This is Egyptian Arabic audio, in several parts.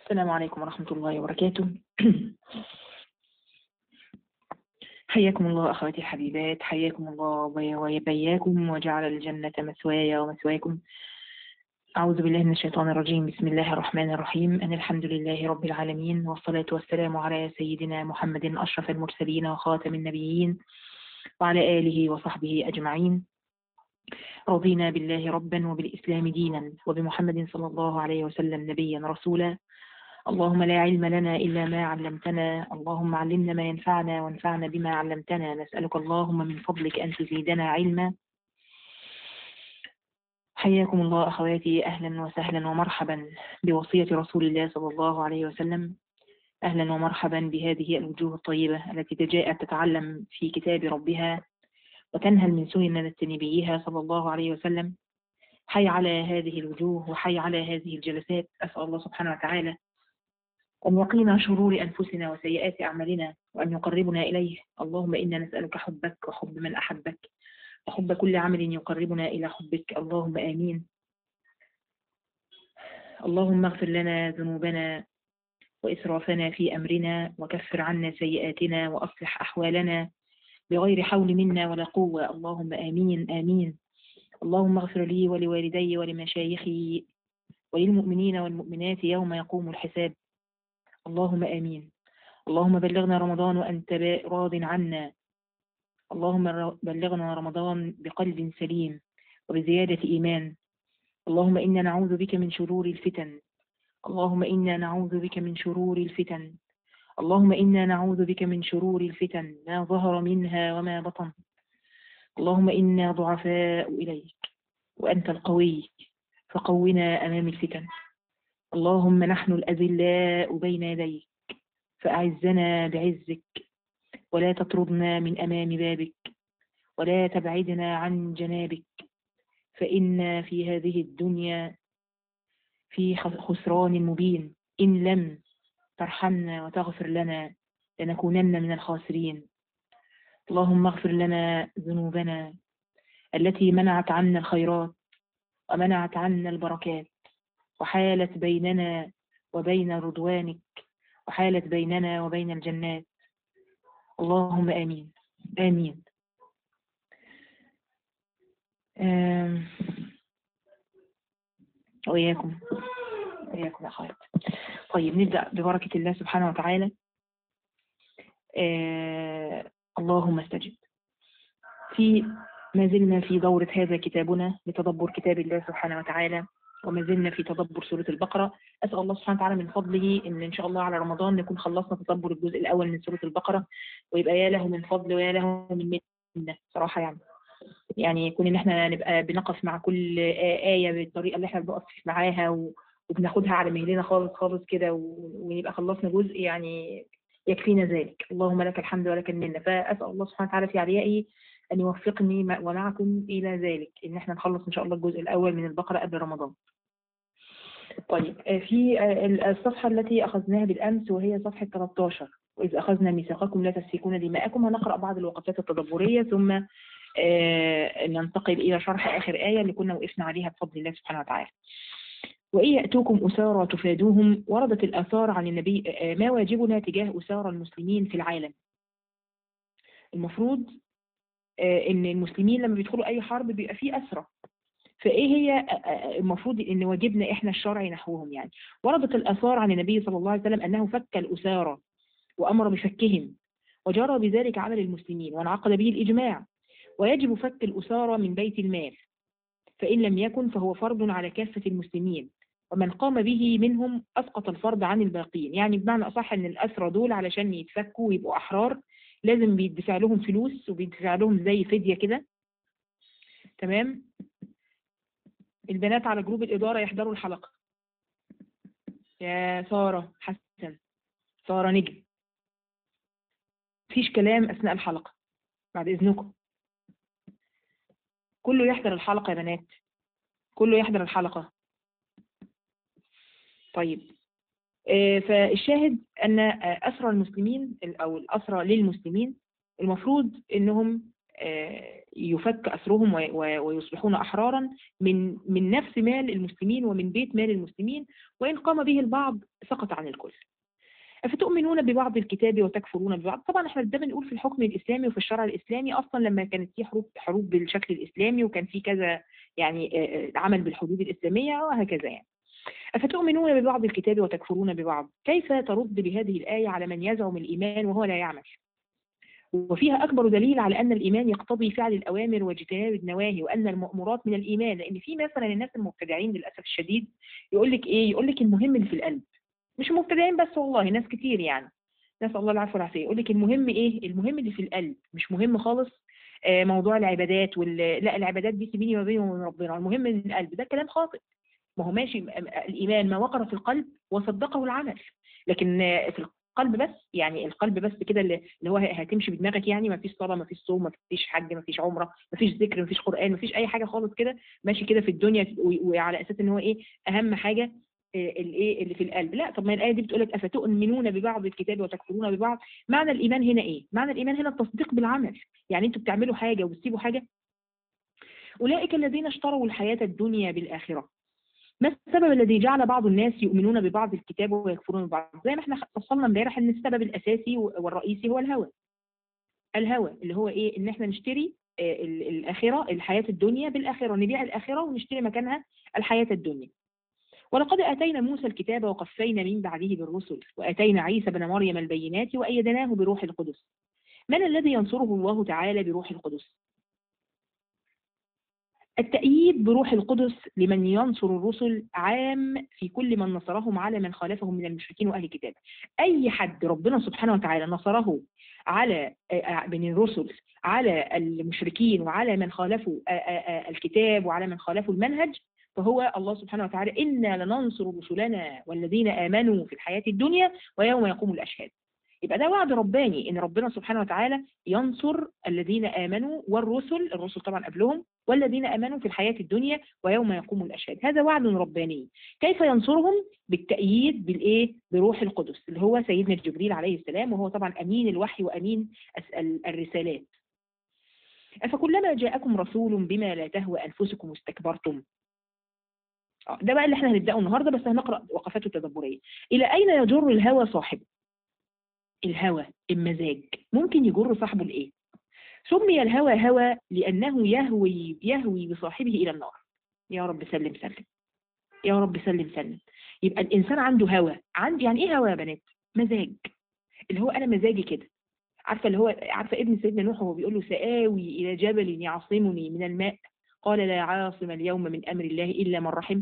السلام عليكم ورحمة الله وبركاته حياكم الله أخواتي الحبيبات حياكم الله وبياكم وجعل الجنة مثواي ومثواكم أعوذ بالله من الشيطان الرجيم بسم الله الرحمن الرحيم أن الحمد لله رب العالمين والصلاة والسلام على سيدنا محمد أشرف المرسلين وخاتم النبيين وعلى آله وصحبه أجمعين رضينا بالله ربا وبالإسلام دينا وبمحمد صلى الله عليه وسلم نبيا رسولا اللهم لا علم لنا إلا ما علمتنا اللهم علمنا ما ينفعنا وانفعنا بما علمتنا نسألك اللهم من فضلك أن تزيدنا علما حياكم الله أخواتي أهلا وسهلا ومرحبا بوصية رسول الله صلى الله عليه وسلم أهلا ومرحبا بهذه الوجوه الطيبة التي جاءت تتعلم في كتاب ربها وتنهل من سنن نبيها صلى الله عليه وسلم حي على هذه الوجوه وحي على هذه الجلسات أسأل الله سبحانه وتعالى أن يقينا شرور أنفسنا وسيئات أعمالنا وأن يقربنا إليه اللهم إنا نسألك حبك وحب من أحبك وحب كل عمل يقربنا إلى حبك اللهم آمين اللهم اغفر لنا ذنوبنا وإسرافنا في أمرنا وكفر عنا سيئاتنا وأصلح أحوالنا بغير حول منا ولا قوة اللهم آمين آمين اللهم اغفر لي ولوالدي ولمشايخي وللمؤمنين والمؤمنات يوم يقوم الحساب اللهم آمين اللهم بلغنا رمضان وأنت راض عنا اللهم بلغنا رمضان بقلب سليم وبزيادة إيمان اللهم إنا نعوذ بك من شرور الفتن اللهم إنا نعوذ بك من شرور الفتن اللهم إنا نعوذ بك من شرور الفتن ما ظهر منها وما بطن اللهم إنا ضعفاء إليك وأنت القوي فقونا أمام الفتن اللهم نحن الأذلاء بين يديك فأعزنا بعزك ولا تطردنا من أمام بابك ولا تبعدنا عن جنابك فإنا في هذه الدنيا في خسران مبين إن لم ترحمنا وتغفر لنا لنكونن من الخاسرين اللهم اغفر لنا ذنوبنا التي منعت عنا الخيرات ومنعت عنا البركات وحالت بيننا وبين رضوانك وحالت بيننا وبين الجنات اللهم آمين آمين آم. وإياكم وإياكم يا أخوات طيب نبدأ ببركة الله سبحانه وتعالى آه. اللهم استجب في ما زلنا في دورة هذا كتابنا لتدبر كتاب الله سبحانه وتعالى وما زلنا في تدبر سورة البقرة أسأل الله سبحانه وتعالى من فضله إن إن شاء الله على رمضان نكون خلصنا تدبر الجزء الأول من سورة البقرة ويبقى يا له من فضل ويا له من منة صراحة يعني يعني يكون إن إحنا نبقى بنقف مع كل آية بالطريقة اللي إحنا بنقف معاها و... وبناخدها على مهلنا خالص خالص كده ونبقى خلصنا جزء يعني يكفينا ذلك اللهم لك الحمد ولك المنة فأسأل الله سبحانه وتعالى في عليائي أن يوفقني ومعكم إلى ذلك إن احنا نخلص إن شاء الله الجزء الأول من البقرة قبل رمضان طيب في الصفحة التي أخذناها بالأمس وهي صفحة 13 وإذ أخذنا ميثاقكم لا تسفكون دماءكم هنقرأ بعض الوقفات التدبرية ثم ننتقل إلى شرح آخر آية اللي كنا وقفنا عليها بفضل الله سبحانه وتعالى وإن يأتوكم أسارى تفادوهم وردت الآثار عن النبي ما واجبنا تجاه أسارى المسلمين في العالم المفروض ان المسلمين لما بيدخلوا اي حرب بيبقى فيه اسرى فايه هي المفروض ان واجبنا احنا الشرعي نحوهم يعني وردت الاثار عن النبي صلى الله عليه وسلم انه فك الاسارى وامر بفكهم وجرى بذلك عمل المسلمين وانعقد به الاجماع ويجب فك الاسارى من بيت المال فان لم يكن فهو فرض على كافه المسلمين ومن قام به منهم اسقط الفرض عن الباقين يعني بمعنى اصح ان الاسرى دول علشان يتفكوا ويبقوا احرار لازم بيدفع لهم فلوس وبيدفع لهم زي فدية كده تمام البنات على جروب الإدارة يحضروا الحلقة يا سارة حسن سارة نجم مفيش كلام أثناء الحلقة بعد إذنكم كله يحضر الحلقة يا بنات كله يحضر الحلقة طيب فالشاهد أن أسرى المسلمين أو الأسرى للمسلمين المفروض أنهم آه، يفك أسرهم وي- وي- ويصبحون أحرارا من من نفس مال المسلمين ومن بيت مال المسلمين وإن قام به البعض سقط عن الكل أفتؤمنون ببعض الكتاب وتكفرون ببعض طبعا احنا ده بنقول في الحكم الإسلامي وفي الشرع الإسلامي أصلا لما كانت في حروب حروب بالشكل الإسلامي وكان في كذا يعني آه، آه، عمل بالحدود الإسلامية وهكذا يعني أفتؤمنون ببعض الكتاب وتكفرون ببعض كيف ترد بهذه الآية على من يزعم الإيمان وهو لا يعمل وفيها أكبر دليل على أن الإيمان يقتضي فعل الأوامر واجتناب النواهي وأن المأمورات من الإيمان لأن في مثلا الناس المبتدعين للأسف الشديد يقول لك إيه يقول لك المهم اللي في القلب مش المبتدعين بس والله ناس كتير يعني نسأل الله العفو والعافية يقول لك المهم إيه المهم اللي في القلب مش مهم خالص آه، موضوع العبادات وال... لا العبادات دي سيبيني ما بيني وبين ربنا المهم من القلب ده كلام خاطئ ما هو ماشي م- الإيمان ما وقر في القلب وصدقه العمل لكن آه، في القلب بس يعني القلب بس كده اللي اللي هو هتمشي بدماغك يعني ما فيش صلاة ما فيش صوم ما فيش حج ما فيش عمرة ما فيش ذكر ما فيش قرآن ما فيش أي حاجة خالص كده ماشي كده في الدنيا و- وعلى أساس إن هو إيه أهم حاجة آه، الايه اللي في القلب لا طب ما الايه دي بتقول لك افتؤمنون ببعض الكتاب وتكفرون ببعض معنى الايمان هنا ايه معنى الايمان هنا التصديق بالعمل يعني انتوا بتعملوا حاجه وبتسيبوا حاجه اولئك الذين اشتروا الحياه الدنيا بالاخره ما السبب الذي جعل بعض الناس يؤمنون ببعض الكتاب ويكفرون ببعض زي ما احنا فصلنا امبارح ان السبب الاساسي والرئيسي هو الهوى الهوى اللي هو ايه ان احنا نشتري آه، ال- الاخره الحياه الدنيا بالاخره نبيع الاخره ونشتري مكانها الحياه الدنيا ولقد آتينا موسى الكتاب وقفينا من بعده بالرسل وآتينا عيسى بن مريم البينات وأيدناه بروح القدس من الذي ينصره الله تعالى بروح القدس التأييد بروح القدس لمن ينصر الرسل عام في كل من نصرهم على من خالفهم من المشركين وأهل الكتاب أي حد ربنا سبحانه وتعالى نصره على آه، آه، من الرسل على المشركين وعلى من خالفوا آه، آه، آه، الكتاب وعلى من خالفوا المنهج فهو الله سبحانه وتعالى إنا لننصر رسلنا والذين آمنوا في الحياة الدنيا ويوم يقوم الأشهاد يبقى ده وعد رباني إن ربنا سبحانه وتعالى ينصر الذين آمنوا والرسل الرسل طبعا قبلهم والذين آمنوا في الحياة الدنيا ويوم يقوم الأشهاد هذا وعد رباني كيف ينصرهم بالتأييد بالإيه بروح القدس اللي هو سيدنا جبريل عليه السلام وهو طبعا أمين الوحي وأمين أس- ال- الرسالات أفكلما جاءكم رسول بما لا تهوى أنفسكم استكبرتم آه، ده بقى اللي احنا هنبدأه النهارده بس هنقرأ وقفاته التدبرية إلى أين يجر الهوى صاحبه؟ الهوى المزاج ممكن يجر صاحبه لإيه؟ سمي الهوى هوى لأنه يهوي يهوي بصاحبه إلى النار يا رب سلم سلم يا رب سلم سلم يبقى الإنسان عنده هوى عندي يعني إيه هوى يا بنات؟ مزاج اللي هو أنا مزاجي كده عارفة اللي هو عارفة ابن سيدنا نوح وهو بيقول له سآوي إلى جبل يعصمني من الماء قال لا عاصم اليوم من أمر الله إلا من رحم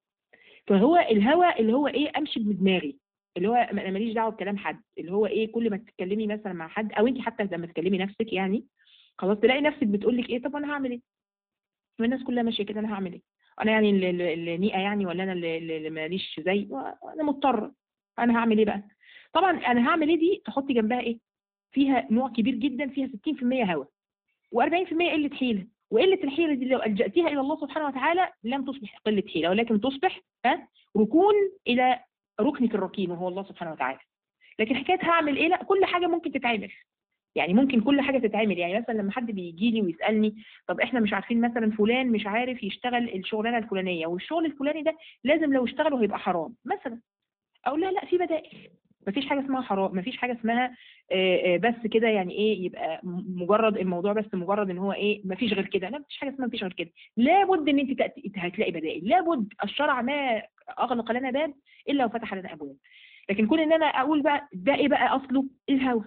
فهو الهوى اللي هو ايه امشي بدماغي اللي هو انا ماليش دعوه بكلام حد اللي هو ايه كل ما تتكلمي مثلا مع حد او انت حتى لما تكلمي نفسك يعني خلاص تلاقي نفسك بتقول لك ايه طب انا هعمل ايه؟ ما الناس كلها ماشيه كده انا هعمل ايه؟ انا يعني اللي- اللي اللي نيئه يعني ولا انا اللي- اللي اللي ماليش زي انا مضطره انا هعمل ايه بقى؟ طبعا انا هعمل ايه دي تحطي جنبها ايه؟ فيها نوع كبير جدا فيها 60% هوى و40% قله حيله وقله الحيله دي لو الجاتيها الى الله سبحانه وتعالى لم تصبح قله حيله ولكن تصبح ها ركون الى ركنك الركين وهو الله سبحانه وتعالى لكن حكايه هعمل ايه لا كل حاجه ممكن تتعمل يعني ممكن كل حاجه تتعمل يعني مثلا لما حد بيجي لي ويسالني طب احنا مش عارفين مثلا فلان مش عارف يشتغل الشغلانه الفلانيه والشغل الفلاني ده لازم لو اشتغله هيبقى حرام مثلا اقول لا لا في بدائل مفيش حاجه اسمها حرام مفيش حاجه اسمها آه، آه، بس كده يعني ايه يبقى م- مجرد الموضوع بس مجرد ان هو ايه مفيش غير كده لا مفيش حاجه اسمها مفيش غير كده لابد ان انت تأتي هتلاقي بدائل لابد الشرع ما اغلق لنا باب الا وفتح لنا ابواب لكن كون ان انا اقول بقى ده ايه بقى اصله الهوى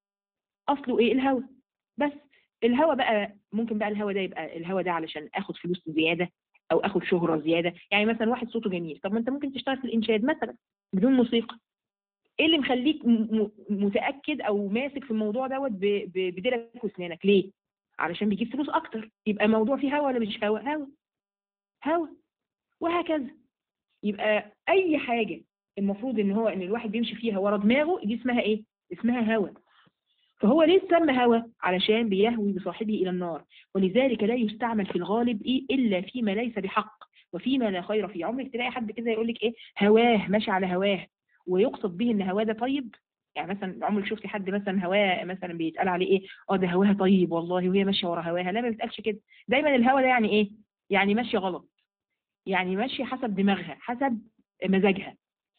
اصله ايه الهوى بس الهوى بقى ممكن بقى الهوى ده يبقى الهوى ده علشان اخد فلوس زياده او اخد شهره زياده يعني مثلا واحد صوته جميل طب ما انت ممكن تشتغل في الانشاد مثلا بدون موسيقى ايه اللي مخليك م- م- متاكد او ماسك في الموضوع دوت ب- ب- بديلك واسنانك ليه علشان بيجيب فلوس اكتر يبقى الموضوع فيه هوا ولا مش هوا هوا هوا وهكذا يبقى اي حاجه المفروض ان هو ان الواحد بيمشي فيها ورا دماغه دي اسمها ايه اسمها هوا فهو ليه سمى هوى علشان بيهوي بصاحبه الى النار ولذلك لا يستعمل في الغالب إيه الا فيما ليس بحق وفيما لا خير فيه عمرك تلاقي حد كده يقول لك ايه هواه ماشي على هواه ويقصد به ان هواه ده طيب يعني مثلا عمرك شفتي حد مثلا هواه مثلا بيتقال عليه ايه اه ده هواها طيب والله وهي ماشيه ورا هواها لا ما بيتقالش كده دايما الهوا ده يعني ايه يعني ماشيه غلط يعني ماشيه حسب دماغها حسب مزاجها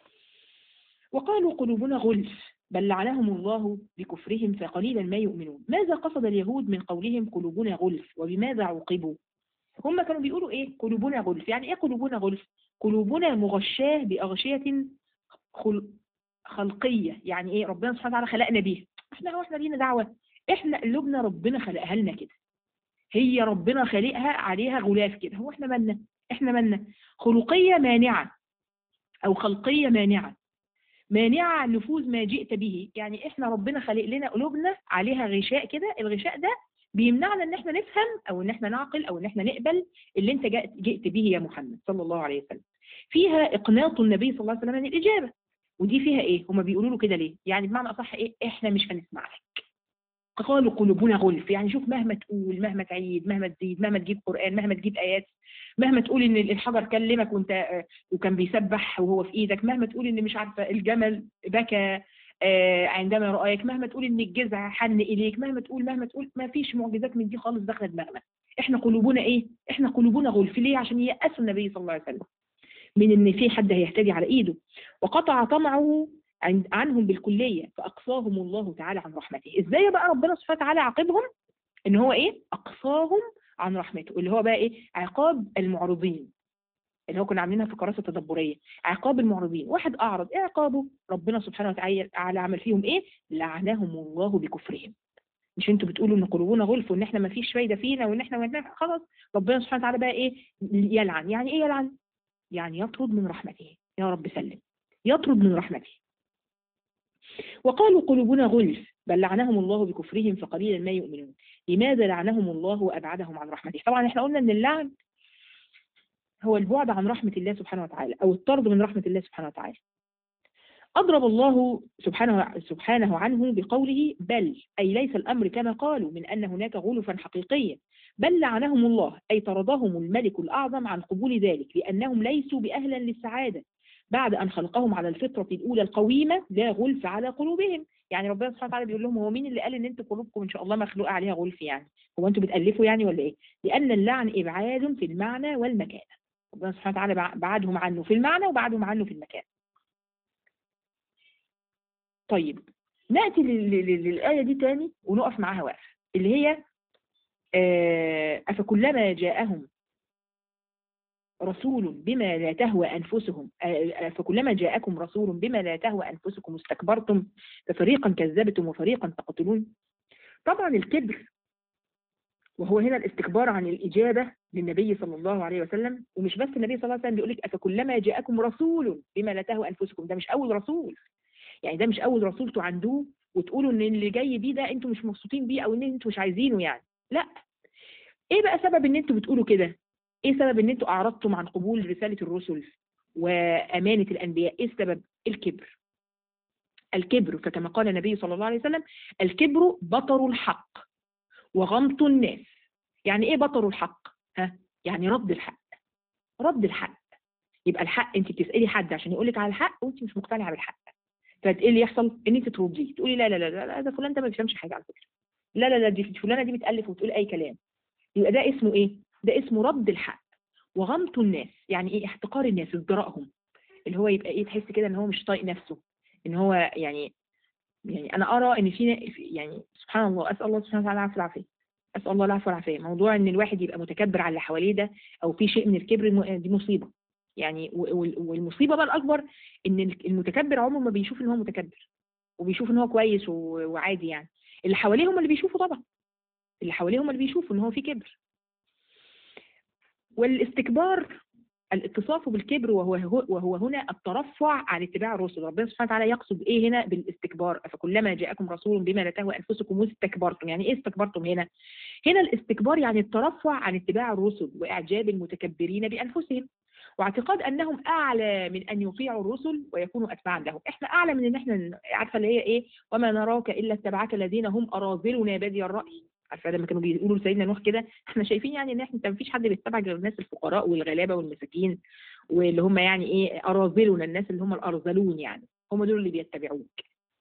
وقالوا قلوبنا غلف بل لعنهم الله بكفرهم فقليلا ما يؤمنون ماذا قصد اليهود من قولهم قلوبنا غلف وبماذا عوقبوا هم كانوا بيقولوا ايه قلوبنا غلف يعني ايه قلوبنا غلف قلوبنا مغشاه بأغشية خل... خلقية يعني ايه ربنا سبحانه وتعالى خلقنا بيها احنا هو احنا لينا دعوة احنا قلوبنا ربنا خلقها لنا كده هي ربنا خالقها عليها غلاف كده هو احنا مالنا احنا مالنا خلقية مانعة او خلقية مانعة مانعة عن نفوذ ما جئت به يعني احنا ربنا خلق لنا قلوبنا عليها غشاء كده الغشاء ده بيمنعنا ان احنا نفهم او ان احنا نعقل او ان احنا نقبل اللي انت جئت به يا محمد صلى الله عليه وسلم فيها اقناط النبي صلى الله عليه وسلم عن الاجابه ودي فيها ايه هما بيقولوا له كده ليه يعني بمعنى اصح ايه احنا مش هنسمع لك قالوا قلوبنا غلف يعني شوف مهما تقول مهما تعيد مهما تزيد مهما تجيب قرآن مهما تجيب آيات مهما تقول ان الحجر كلمك وانت وكان بيسبح وهو في ايدك مهما تقول ان مش عارفه الجمل بكى عندما رأيك مهما تقول ان الجزع حن اليك مهما تقول مهما تقول ما فيش معجزات من دي خالص داخله دماغنا احنا قلوبنا ايه احنا قلوبنا غلف ليه عشان يأسوا النبي صلى الله عليه وسلم من ان في حد هيهتدي على ايده وقطع طمعه عنهم بالكلية فأقصاهم الله تعالى عن رحمته ازاي بقى ربنا سبحانه وتعالى عاقبهم ان هو ايه اقصاهم عن رحمته اللي هو بقى ايه عقاب المعرضين اللي هو كنا عاملينها في كراسة تدبرية عقاب المعرضين واحد أعرض إيه عقابه ربنا سبحانه وتعالى عمل فيهم إيه لعنهم الله بكفرهم مش انتوا بتقولوا ان قلوبنا غلف وان احنا ما فيش فايده فينا وان احنا خلاص ربنا سبحانه وتعالى بقى ايه يلعن يعني ايه يلعن يعني يطرد من رحمته يا رب سلم يطرد من رحمته وقالوا قلوبنا غلف بل لعنهم الله بكفرهم فقليلا ما يؤمنون لماذا لعنهم الله وابعدهم عن رحمته طبعا احنا قلنا ان اللعن هو البعد عن رحمة الله سبحانه وتعالى أو الطرد من رحمة الله سبحانه وتعالى أضرب الله سبحانه, سبحانه عنه بقوله بل أي ليس الأمر كما قالوا من أن هناك غلفا حقيقيا بل لعنهم الله أي طردهم الملك الأعظم عن قبول ذلك لأنهم ليسوا بأهلا للسعادة بعد أن خلقهم على الفطرة الأولى القويمة لا غلف على قلوبهم يعني ربنا سبحانه وتعالى بيقول لهم هو مين اللي قال ان انتوا قلوبكم ان شاء الله مخلوقه عليها غلف يعني هو انتوا بتالفوا يعني ولا ايه لان اللعن ابعاد في المعنى والمكان ربنا سبحانه وتعالى بعدهم عنه في المعنى وبعدهم عنه في المكان طيب نأتي للآية دي تاني ونقف معاها وقف اللي هي أفكلما جاءهم رسول بما لا تهوى أنفسهم فكلما جاءكم رسول بما لا تهوى أنفسكم استكبرتم ففريقا كذبتم وفريقا تقتلون طبعا الكبر وهو هنا الاستكبار عن الإجابة للنبي صلى الله عليه وسلم ومش بس النبي صلى الله عليه وسلم بيقول لك أفكلما جاءكم رسول بما لا تهوى أنفسكم ده مش أول رسول يعني ده مش أول رسول تعندوه وتقولوا إن اللي جاي بيه ده أنتوا مش مبسوطين بيه أو إن أنتوا مش عايزينه يعني لا إيه بقى سبب إن أنتوا بتقولوا كده إيه سبب إن أنتوا أعرضتم عن قبول رسالة الرسل وأمانة الأنبياء إيه السبب الكبر الكبر فكما قال النبي صلى الله عليه وسلم الكبر بطر الحق وغمط الناس يعني ايه بطر الحق ها يعني رد الحق رد الحق يبقى الحق انت بتسالي حد عشان يقول لك على الحق وانت مش مقتنعه بالحق فايه اللي يحصل ان انت ترديه تقولي لا لا لا لا ده فلان ده ما بيفهمش حاجه على فكره لا لا لا دي فلانه دي بتالف وتقول اي كلام يبقى ده اسمه ايه ده اسمه رد الحق وغمط الناس يعني ايه احتقار الناس ازدراءهم اللي هو يبقى ايه تحس كده ان هو مش طايق نفسه ان هو يعني يعني انا ارى ان في يعني سبحان الله اسال الله سبحانه وتعالى العفو والعافيه اسال الله العفو والعافيه موضوع ان الواحد يبقى متكبر على اللي حواليه ده او في شيء من الكبر دي مصيبه يعني والمصيبه بقى الاكبر ان المتكبر عمره ما بيشوف ان هو متكبر وبيشوف ان هو كويس وعادي يعني اللي حواليه هم اللي بيشوفوا طبعا اللي حواليه هم اللي بيشوفوا ان هو في كبر والاستكبار الاتصاف بالكبر وهو وهو هنا الترفع عن اتباع الرسل ربنا سبحانه وتعالى يقصد ايه هنا بالاستكبار فكلما جاءكم رسول بما لا تهوى انفسكم واستكبرتم يعني ايه استكبرتم هنا هنا الاستكبار يعني الترفع عن اتباع الرسل واعجاب المتكبرين بانفسهم واعتقاد انهم اعلى من ان يطيعوا الرسل ويكونوا اتباعا لهم احنا اعلى من ان احنا عارفه اللي هي ايه وما نراك الا اتبعك الذين هم اراذلنا بادي الراي عارفه لما كانوا بيقولوا لسيدنا نوح كده احنا شايفين يعني ان احنا ما فيش حد بيتبعك غير الناس الفقراء والغلابه والمساكين واللي هم يعني ايه اراذلنا الناس اللي هم الارذلون يعني هم دول اللي بيتبعوك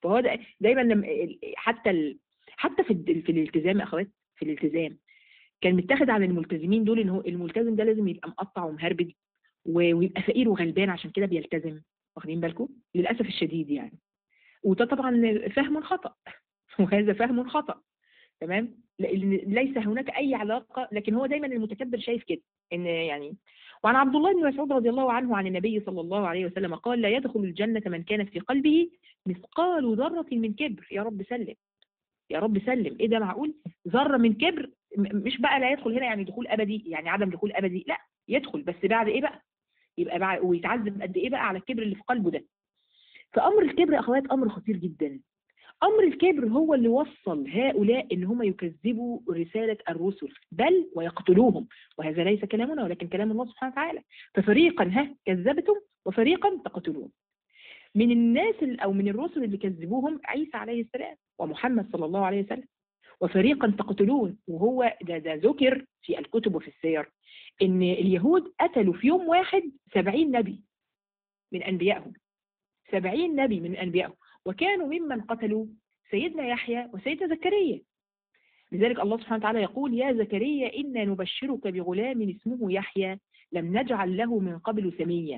فهو دا دايما لما ال- حتى ال... حتى في ال- في الالتزام يا اخوات في الالتزام كان متاخد عن الملتزمين دول ان هو الملتزم ده لازم يبقى مقطع ومهربد و- ويبقى فقير وغلبان عشان كده بيلتزم واخدين بالكم للاسف الشديد يعني وده طبعا فهم خطا وهذا فهم خطا تمام لأن ليس هناك اي علاقه لكن هو دايما المتكبر شايف كده ان يعني وعن عبد الله بن مسعود رضي الله عنه عن النبي صلى الله عليه وسلم قال لا يدخل الجنه من كان في قلبه مثقال ذره من كبر يا رب سلم يا رب سلم ايه ده معقول ذره من كبر م- مش بقى لا يدخل هنا يعني دخول ابدي يعني عدم دخول ابدي لا يدخل بس بعد ايه بقى يبقى بعد ويتعذب قد ايه بقى على الكبر اللي في قلبه ده فامر الكبر يا اخوات امر خطير جدا امر الكبر هو اللي وصل هؤلاء ان هم يكذبوا رساله الرسل بل ويقتلوهم وهذا ليس كلامنا ولكن كلام الله سبحانه وتعالى ففريقا ها كذبتم وفريقا تقتلون من الناس ال- او من الرسل اللي كذبوهم عيسى عليه السلام ومحمد صلى الله عليه وسلم وفريقا تقتلون وهو ده ده ذكر في الكتب وفي السير ان اليهود قتلوا في يوم واحد سبعين نبي من انبيائهم سبعين نبي من انبيائهم وكانوا ممن قتلوا سيدنا يحيى وسيدنا زكريا لذلك الله سبحانه وتعالى يقول يا زكريا إنا نبشرك بغلام اسمه يحيى لم نجعل له من قبل سميا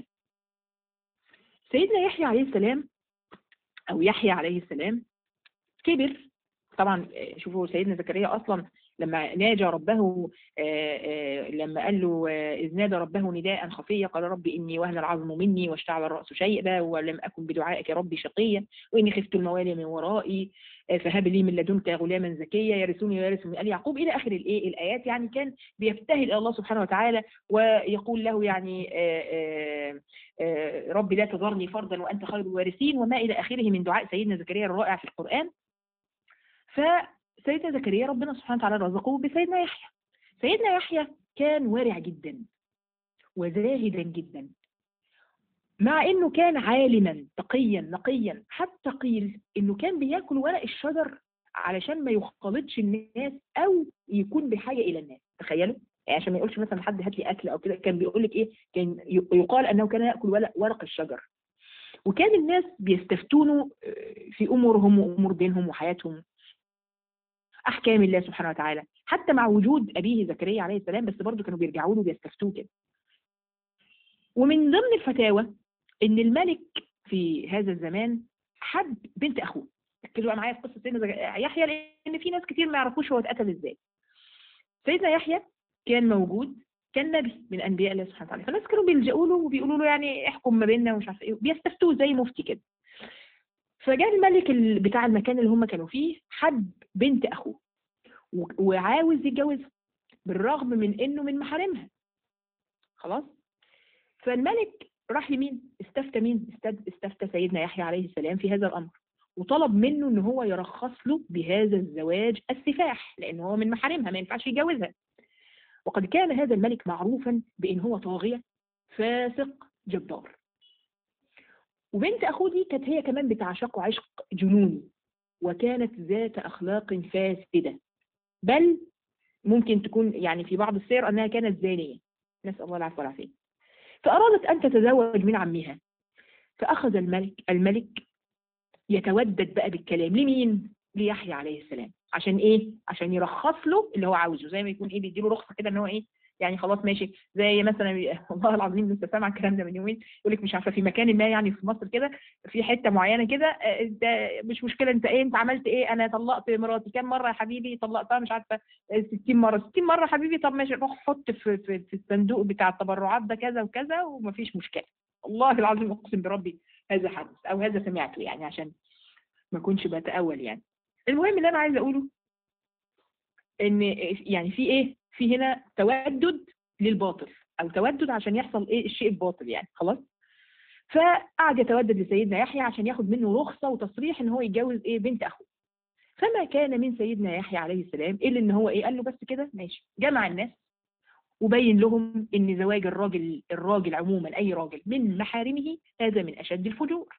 سيدنا يحيى عليه السلام أو يحيى عليه السلام كبر طبعا آه، شوفوا سيدنا زكريا أصلا لما ناجى ربه آه، آه، لما قال له آه، إذ نادى ربه نداء خفيا قال رب إني وهن العظم مني واشتعل الرأس شيئا ولم أكن بدعائك ربي شقيا وإني خفت الموالي من ورائي آه، فهب لي من لدنك غلاما زكيا يرثني ويرث من آل يعقوب إلى آخر الإيه الآيات يعني كان بيبتهل إلى الله سبحانه وتعالى ويقول له يعني آه، آه، آه، رب لا تذرني فردا وأنت خير الوارثين وما إلى آخره من دعاء سيدنا زكريا الرائع في القرآن فسيدنا زكريا ربنا سبحانه وتعالى رزقه بسيدنا يحيى سيدنا يحيى كان ورع جدا وزاهدا جدا مع انه كان عالما تقيا نقيا حتى قيل انه كان بياكل ورق الشجر علشان ما يختلطش الناس او يكون بحاجه الى الناس تخيلوا يعني عشان ما يقولش مثلا حد هات لي اكل او كده كان بيقول لك ايه كان ي- يقال انه كان ياكل ورق ورق الشجر وكان الناس بيستفتونه آه، في امورهم وامور دينهم وحياتهم احكام الله سبحانه وتعالى حتى مع وجود ابيه زكريا عليه السلام بس برضه كانوا بيرجعوا له بيستفتوه كده ومن ضمن الفتاوى ان الملك في هذا الزمان حب بنت اخوه ركزوا بقى معايا في قصه سيدنا زك- يحيى لان في ناس كتير ما يعرفوش هو اتقتل ازاي سيدنا يحيى كان موجود كان نبي من انبياء الله سبحانه وتعالى فالناس كانوا بيلجأوا له وبيقولوا له يعني احكم ما بيننا ومش عارف ايه بيستفتوه زي مفتي كده فجاء الملك ال- بتاع المكان اللي هم كانوا فيه حب بنت اخوه و- وعاوز يتجوزها بالرغم من انه من محارمها خلاص فالملك راح لمين استفتى مين استد- استفتى سيدنا يحيى عليه السلام في هذا الامر وطلب منه ان هو يرخص له بهذا الزواج السفاح لان هو من محارمها ما ينفعش يتجوزها وقد كان هذا الملك معروفا بان هو طاغيه فاسق جبار وبنت اخوه دي كانت هي كمان بتعشقه عشق جنوني وكانت ذات اخلاق فاسده بل ممكن تكون يعني في بعض السير انها كانت زانيه نسال الله العفو والعافيه فارادت ان تتزوج من عمها فاخذ الملك الملك يتودد بقى بالكلام لمين ليحيى عليه السلام عشان ايه عشان يرخص له اللي هو عاوزه زي ما يكون ايه بيديله رخصه كده ان هو ايه يعني خلاص ماشي زي مثلا والله العظيم لسه سامع الكلام ده من يومين يقول لك مش عارفه في مكان ما يعني في مصر كده في حته معينه كده آه، انت مش مشكله انت ايه انت عملت ايه انا طلقت مراتي كام مره يا حبيبي طلقتها مش عارفه آه، 60 مره 60 مره يا حبيبي طب ماشي روح حط في في, في الصندوق بتاع التبرعات ده كذا وكذا ومفيش مشكله والله العظيم اقسم بربي هذا حدث او هذا سمعته يعني عشان ما اكونش بتأول يعني المهم اللي انا عايزه اقوله ان يعني في ايه في هنا تودد للباطل او تودد عشان يحصل ايه الشيء الباطل يعني خلاص فقعد يتودد لسيدنا يحيى عشان ياخد منه رخصه وتصريح ان هو يتجوز ايه بنت اخوه فما كان من سيدنا يحيى عليه السلام الا ان هو ايه قال له بس كده ماشي جمع الناس وبين لهم ان زواج الراجل الراجل عموما اي راجل من محارمه هذا من اشد الفجور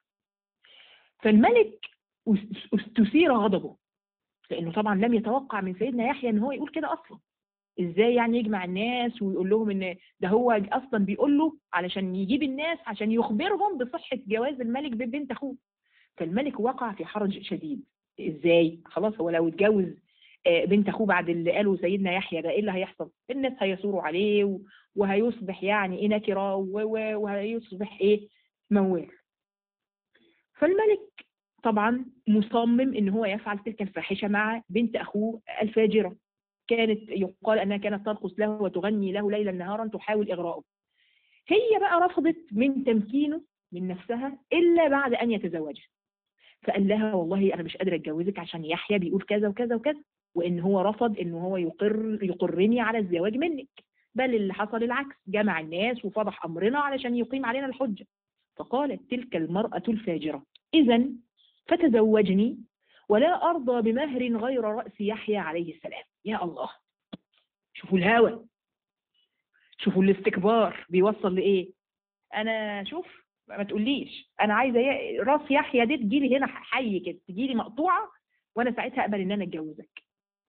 فالملك أس- استثير غضبه لانه طبعا لم يتوقع من سيدنا يحيى ان هو يقول كده اصلا ازاي يعني يجمع الناس ويقول لهم ان ده هو اصلا بيقول له علشان يجيب الناس عشان يخبرهم بصحه جواز الملك ببنت اخوه فالملك وقع في حرج شديد ازاي خلاص هو لو اتجوز آه، بنت اخوه بعد اللي قاله سيدنا يحيى ده ايه اللي هيحصل الناس هيثوروا عليه و- وهيصبح يعني ايه نكره و- و- وهيصبح ايه موال فالملك طبعا مصمم ان هو يفعل تلك الفاحشه مع بنت اخوه الفاجره كانت يقال انها كانت ترقص له وتغني له ليلا نهارا تحاول اغراءه هي بقى رفضت من تمكينه من نفسها الا بعد ان يتزوجها فقال لها والله انا مش قادره اتجوزك عشان يحيى بيقول كذا وكذا وكذا وان هو رفض ان هو يقر يقرني على الزواج منك بل اللي حصل العكس جمع الناس وفضح امرنا علشان يقيم علينا الحجه فقالت تلك المراه الفاجره اذا فتزوجني ولا ارضى بمهر غير راس يحيى عليه السلام يا الله شوفوا الهوى شوفوا الاستكبار بيوصل لايه انا شوف ما تقوليش انا عايزه ي- راس يحيى دي تجيلي هنا حي كده تجيلي مقطوعه وانا ساعتها اقبل ان انا اتجوزك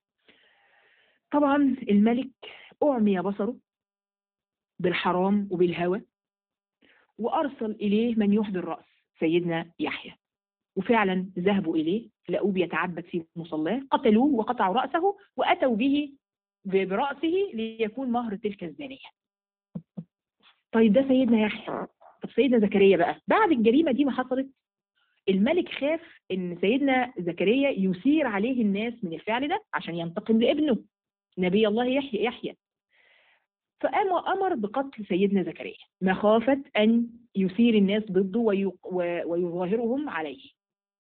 طبعا الملك اعمي بصره بالحرام وبالهوى وارسل اليه من يحضر راس سيدنا يحيى وفعلا ذهبوا اليه لقوه بيتعبد في مصلاه قتلوه وقطعوا راسه واتوا به ب- براسه ليكون مهر تلك الزانيه طيب ده سيدنا يحيى طب سيدنا زكريا بقى بعد الجريمه دي ما حصلت الملك خاف ان سيدنا زكريا يثير عليه الناس من الفعل ده عشان ينتقم لابنه نبي الله يحيى يحيى فقام امر بقتل سيدنا زكريا مخافه ان يثير الناس ضده وي- و- ويظاهرهم عليه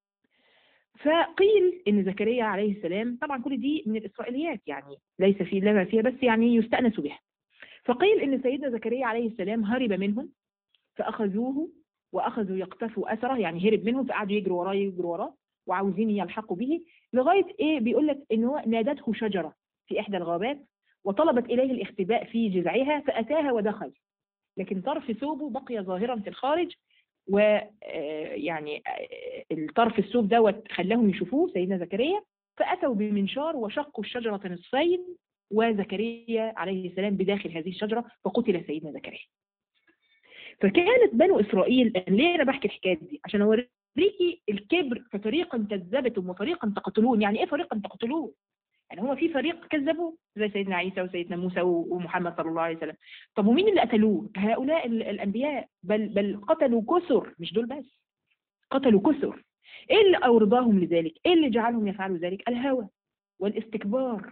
فقيل ان زكريا عليه السلام طبعا كل دي من الاسرائيليات يعني ليس في لما فيها بس يعني يستانس بها فقيل ان سيدنا زكريا عليه السلام هرب منهم فاخذوه واخذوا يقتفوا اثره يعني هرب منهم فقعدوا يجروا وراه يجروا وراه وعاوزين يلحقوا به لغايه ايه بيقول لك ان هو نادته شجره في احدى الغابات وطلبت اليه الاختباء في جذعها فاتاها ودخل لكن طرف ثوبه بقي ظاهرا في الخارج ويعني الطرف الثوب دوت خلاهم يشوفوه سيدنا زكريا فاتوا بمنشار وشقوا الشجره نصفين وزكريا عليه السلام بداخل هذه الشجره فقتل سيدنا زكريا. فكانت بنو اسرائيل ليه انا بحكي الحكايه دي؟ عشان اوريكي الكبر ففريقا كذبتم وفريقا تقتلون، يعني ايه فريقا تقتلون؟ يعني هو في فريق كذبوا زي سيدنا عيسى وسيدنا موسى ومحمد صلى الله عليه وسلم. طب ومين اللي قتلوه؟ هؤلاء ال- الانبياء بل بل قتلوا كثر مش دول بس. قتلوا كثر. ايه اللي اورداهم لذلك؟ ايه اللي جعلهم يفعلوا ذلك؟ الهوى والاستكبار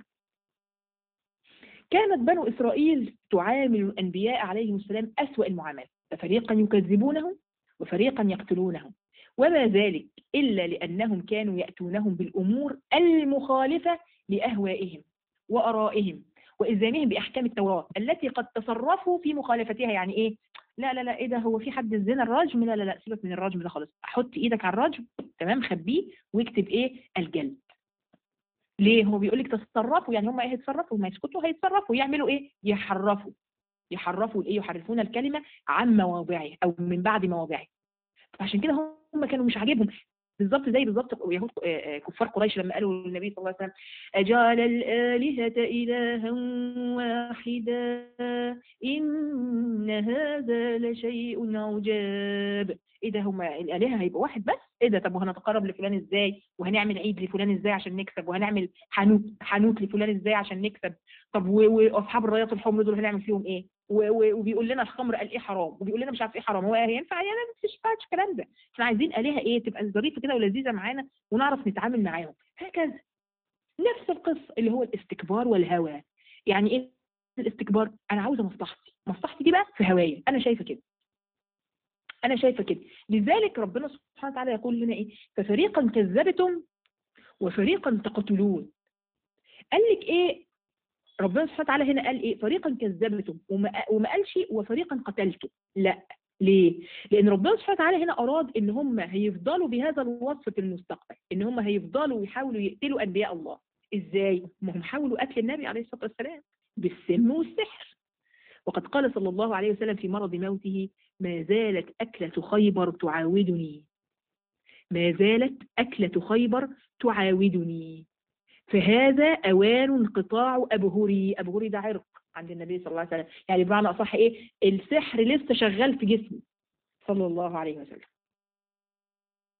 كانت بنو إسرائيل تعامل الأنبياء عليهم السلام أسوأ المعاملة ففريقا يكذبونهم وفريقا يقتلونهم وما ذلك إلا لأنهم كانوا يأتونهم بالأمور المخالفة لأهوائهم وأرائهم وإلزامهم بأحكام التوراة التي قد تصرفوا في مخالفتها يعني إيه؟ لا لا لا إيه ده هو في حد الزنا الرجم لا لا لا سيبك من الرجم ده خالص حط إيدك على الرجم تمام خبيه واكتب إيه؟ الجلد ليه هو بيقول لك تصرفوا يعني هم ايه هيتصرفوا ما يسكتوا هيتصرفوا يعملوا ايه يحرفوا يحرفوا الايه يحرفون الكلمه عن مواضعه او من بعد مواضعه فعشان كده هم كانوا مش عاجبهم بالظبط زي بالظبط يهود آه، آه، كفار قريش لما قالوا للنبي صلى الله عليه وسلم اجعل الالهه الها واحدا ان هذا لشيء عجاب ايه ده هم الالهه هيبقى واحد بس ايه ده طب وهنتقرب لفلان ازاي وهنعمل عيد لفلان ازاي عشان نكسب وهنعمل حانوت حانوت لفلان ازاي عشان نكسب طب و- واصحاب الرايات الحمر دول هنعمل فيهم ايه و- و- وبيقول لنا الخمر قال ايه حرام وبيقول لنا مش عارف ايه حرام هو ينفع يعني ما تنفعش الكلام ده احنا عايزين الهه ايه تبقى ظريفه كده ولذيذه معانا ونعرف نتعامل معاهم هكذا نفس القصه اللي هو الاستكبار والهوى يعني ايه الاستكبار انا عاوزه مصلحتي مصلحتي دي بقى في هوايا انا شايفه كده انا شايفه كده لذلك ربنا سبحانه وتعالى يقول لنا ايه ففريقا كذبتم وفريقا تقتلون قال لك ايه ربنا سبحانه وتعالى هنا قال ايه فريقا كذبتم وما, وما قالش وفريقا قتلتم لا ليه؟ لأن ربنا سبحانه وتعالى هنا أراد إن هم هيفضلوا بهذا الوصف في المستقبل، إن هم هيفضلوا يحاولوا يقتلوا أنبياء الله. إزاي؟ ما هم حاولوا قتل النبي عليه الصلاة والسلام بالسم والسحر. وقد قال صلى الله عليه وسلم في مرض موته ما زالت أكلة خيبر تعاودني ما زالت أكلة خيبر تعاودني فهذا أوان انقطاع أبهري أبهري ده عرق عند النبي صلى الله عليه وسلم يعني بمعنى أصح إيه السحر لسه شغال في جسمه صلى الله عليه وسلم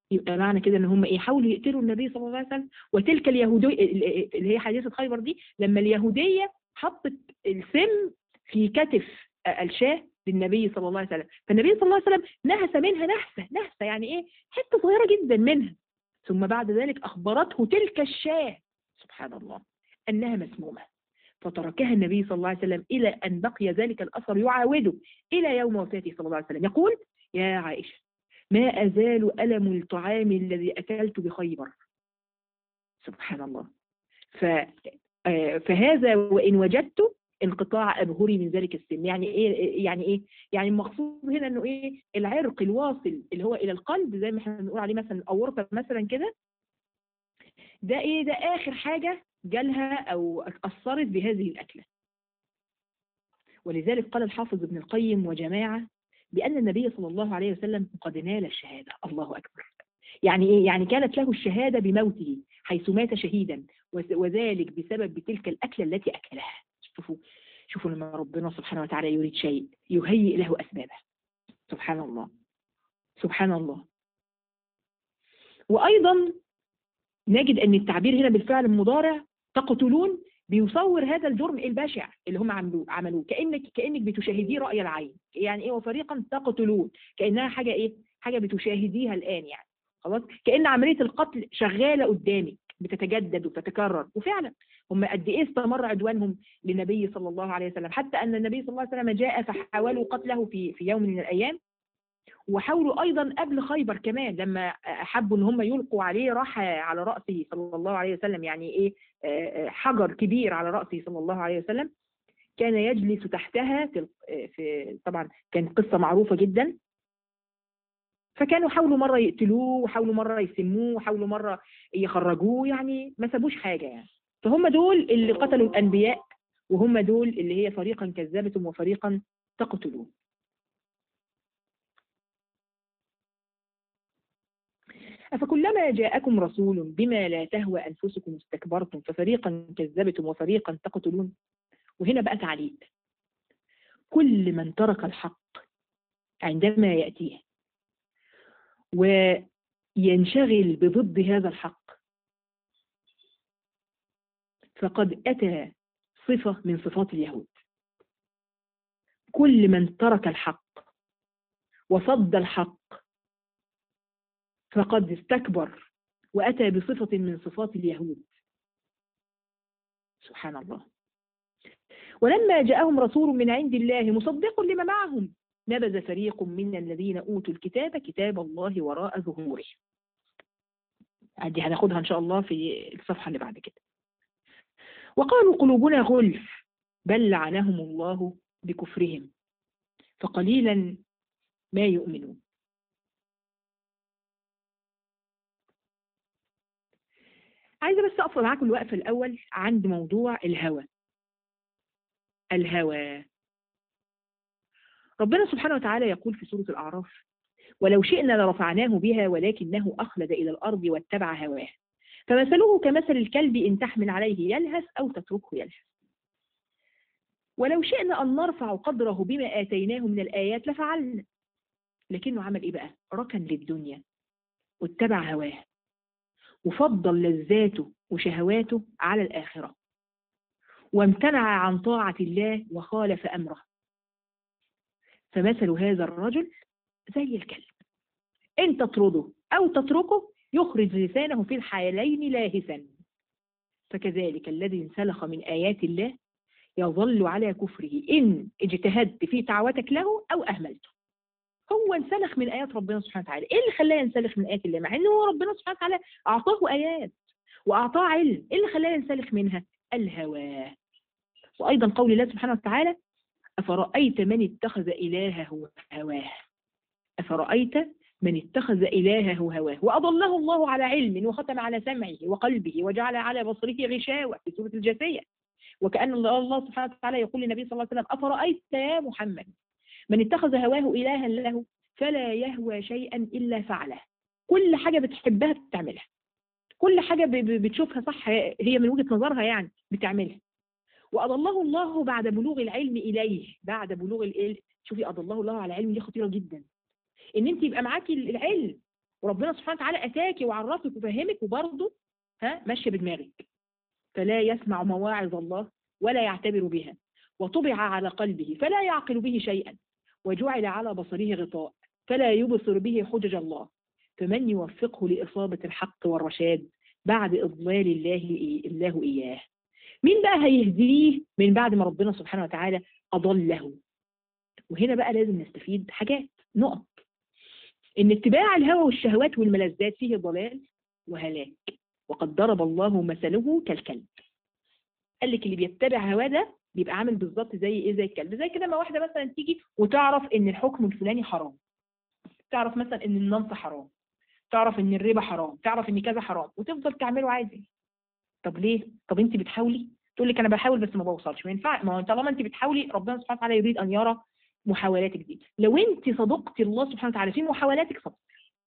يبقى معنى كده ان هم ايه حاولوا يقتلوا النبي صلى الله عليه وسلم وتلك اليهوديه اللي هي حادثه خيبر دي لما اليهوديه حطت السم في كتف الشاه للنبي صلى الله عليه وسلم فالنبي صلى الله عليه وسلم نهس منها نهسه نهسه يعني ايه حته صغيره جدا منها ثم بعد ذلك اخبرته تلك الشاه سبحان الله انها مسمومه فتركها النبي صلى الله عليه وسلم الى ان بقي ذلك الاثر يعاوده الى يوم وفاته صلى الله عليه وسلم يقول يا عائشه ما أزال ألم الطعام الذي أكلت بخيبر سبحان الله ف فهذا وإن وجدت انقطاع أبهري من ذلك السن يعني إيه يعني إيه يعني المقصود هنا إنه إيه العرق الواصل اللي هو إلى القلب زي ما احنا بنقول عليه مثلا أورطة مثلا كده ده إيه ده آخر حاجة جالها أو أثرت بهذه الأكلة ولذلك قال الحافظ ابن القيم وجماعة بأن النبي صلى الله عليه وسلم قد نال الشهادة الله أكبر يعني إيه؟ يعني كانت له الشهادة بموته حيث مات شهيدا وذلك بسبب تلك الأكلة التي أكلها شوفوا شوفوا لما ربنا سبحانه وتعالى يريد شيء يهيئ له أسبابه سبحان الله سبحان الله وأيضا نجد أن التعبير هنا بالفعل المضارع تقتلون بيصور هذا الجرم البشع اللي هم عملوه عملوه كانك كانك بتشاهديه راي العين يعني ايه وفريقا تقتلون كانها حاجه ايه حاجه بتشاهديها الان يعني خلاص كان عمليه القتل شغاله قدامك بتتجدد وتتكرر وفعلا هم قد ايه استمر عدوانهم للنبي صلى الله عليه وسلم حتى ان النبي صلى الله عليه وسلم جاء فحاولوا قتله في في يوم من الايام وحاولوا ايضا قبل خيبر كمان لما حبوا ان هم يلقوا عليه راح على راسه صلى الله عليه وسلم يعني ايه حجر كبير على راسه صلى الله عليه وسلم كان يجلس تحتها في, في طبعا كانت قصه معروفه جدا فكانوا حاولوا مره يقتلوه وحاولوا مره يسموه وحاولوا مره يخرجوه يعني ما سابوش حاجه يعني فهم دول اللي قتلوا الانبياء وهم دول اللي هي فريقا كذبتم وفريقا تقتلون أفكلما جاءكم رسول بما لا تهوى أنفسكم استكبرتم ففريقا كذبتم وفريقا تقتلون وهنا بقى تعليق كل من ترك الحق عندما يأتيه وينشغل بضد هذا الحق فقد أتى صفة من صفات اليهود كل من ترك الحق وصد الحق فقد استكبر وأتى بصفة من صفات اليهود سبحان الله ولما جاءهم رسول من عند الله مصدق لما معهم نبذ فريق من الذين أوتوا الكتاب كتاب الله وراء ظهوره دي هناخدها إن شاء الله في الصفحة اللي بعد كده وقالوا قلوبنا غلف بل لعنهم الله بكفرهم فقليلا ما يؤمنون عايزة بس أقف معاكم الوقفة الأول عند موضوع الهوى الهوى ربنا سبحانه وتعالى يقول في سورة الأعراف ولو شئنا لرفعناه بها ولكنه أخلد إلى الأرض واتبع هواه فمثله كمثل الكلب إن تحمل عليه يلهث أو تتركه يلهث ولو شئنا أن نرفع قدره بما آتيناه من الآيات لفعلنا لكنه عمل إيه بقى ركن للدنيا واتبع هواه وفضل لذاته وشهواته على الآخرة وامتنع عن طاعة الله وخالف أمره فمثل هذا الرجل زي الكلب إن تطرده أو تتركه يخرج لسانه في الحالين لاهثا فكذلك الذي انسلخ من آيات الله يظل على كفره إن اجتهدت في دعوتك له أو أهملته هو انسلخ من آيات ربنا سبحانه وتعالى إيه اللي خلاه ينسلخ من آيات الله مع إنه ربنا سبحانه وتعالى أعطاه آيات وأعطاه علم إيه اللي خلاه ينسلخ منها الهوى وأيضا قول الله سبحانه وتعالى أفرأيت من اتخذ إلهه هواه أفرأيت من اتخذ إلهه هواه وأضله الله على علم وختم على سمعه وقلبه وجعل على بصره غشاوة في سورة الجاثية وكأن الله سبحانه وتعالى يقول للنبي صلى الله عليه وسلم أفرأيت يا محمد من اتخذ هواه إلها له فلا يهوى شيئا إلا فعله كل حاجة بتحبها بتعملها كل حاجة بتشوفها صح هي من وجهة نظرها يعني بتعملها وأضله الله بعد بلوغ العلم إليه بعد بلوغ العلم شوفي أضله الله على علم دي خطيرة جدا إن أنت يبقى معاكي العلم وربنا سبحانه وتعالى اتاكي وعرفك وفهمك وبرضه ها ماشيه بدماغك فلا يسمع مواعظ الله ولا يعتبر بها وطبع على قلبه فلا يعقل به شيئا وجعل على بصره غطاء فلا يبصر به حجج الله فمن يوفقه لإصابة الحق والرشاد بعد إضلال الله الله إياه مين بقى هيهديه من بعد ما ربنا سبحانه وتعالى أضله وهنا بقى لازم نستفيد حاجات نقط إن اتباع الهوى والشهوات والملذات فيه ضلال وهلاك وقد ضرب الله مثله كالكلب قال لك اللي بيتبع هواه ده بيبقى عامل بالظبط زي ايه زي الكلب زي كده ما واحده مثلا تيجي وتعرف ان الحكم الفلاني حرام تعرف مثلا ان النمط حرام تعرف ان الربا حرام تعرف ان كذا حرام وتفضل تعمله عادي طب ليه طب انت بتحاولي تقول لك انا بحاول بس ما بوصلش ما ينفع ما هو طالما انت بتحاولي ربنا سبحانه وتعالى يريد ان يرى محاولاتك دي لو انت صدقتي الله سبحانه وتعالى في محاولاتك صدق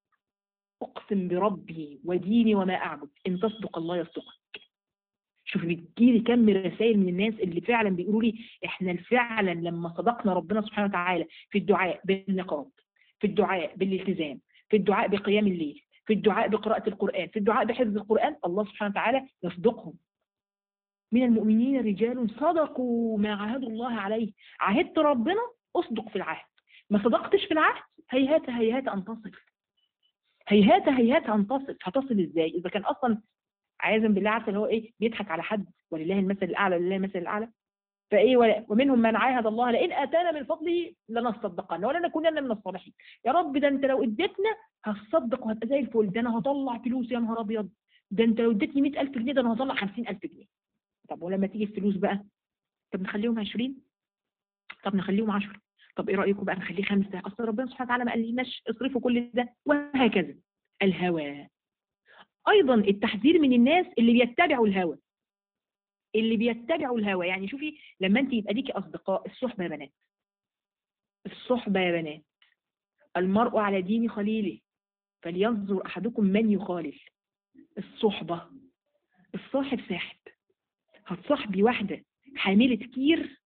اقسم بربي وديني وما اعبد ان تصدق الله يصدقك شوفي بتجيلي كم رسائل من الناس اللي فعلا بيقولوا لي احنا فعلا لما صدقنا ربنا سبحانه وتعالى في الدعاء بالنقاب في الدعاء بالالتزام في الدعاء بقيام الليل في الدعاء بقراءة القرآن في الدعاء بحفظ القرآن الله سبحانه وتعالى يصدقهم من المؤمنين رجال صدقوا ما عاهدوا الله عليه عاهدت ربنا اصدق في العهد ما صدقتش في العهد هيهات هيهات ان تصل هيهات هيهات ان تصل هتصل ازاي اذا كان اصلا عايزا بالله عارفه اللي هو ايه بيضحك على حد ولله المثل الاعلى ولله المثل الاعلى فايه ومنهم من عاهد الله لئن اتانا من فضله لنصدقن ولنكونن من الصالحين يا رب ده انت لو اديتنا هتصدق وهبقى زي الفل ده انا هطلع فلوس يا نهار ابيض ده انت لو اديتني 100000 جنيه ده انا هطلع 50000 جنيه طب ولما تيجي الفلوس بقى طب نخليهم 20 طب نخليهم 10 طب ايه رايكم بقى نخليه خمسه اصل ربنا سبحانه وتعالى ما قاليناش اصرفوا كل ده وهكذا الهوى ايضا التحذير من الناس اللي بيتبعوا الهوى اللي بيتبعوا الهوى يعني شوفي لما انت يبقى ليكي اصدقاء الصحبه يا بنات الصحبه يا بنات المرء على دين خليله فلينظر احدكم من يخالل الصحبه الصاحب ساحب هتصاحبي واحده حامله كير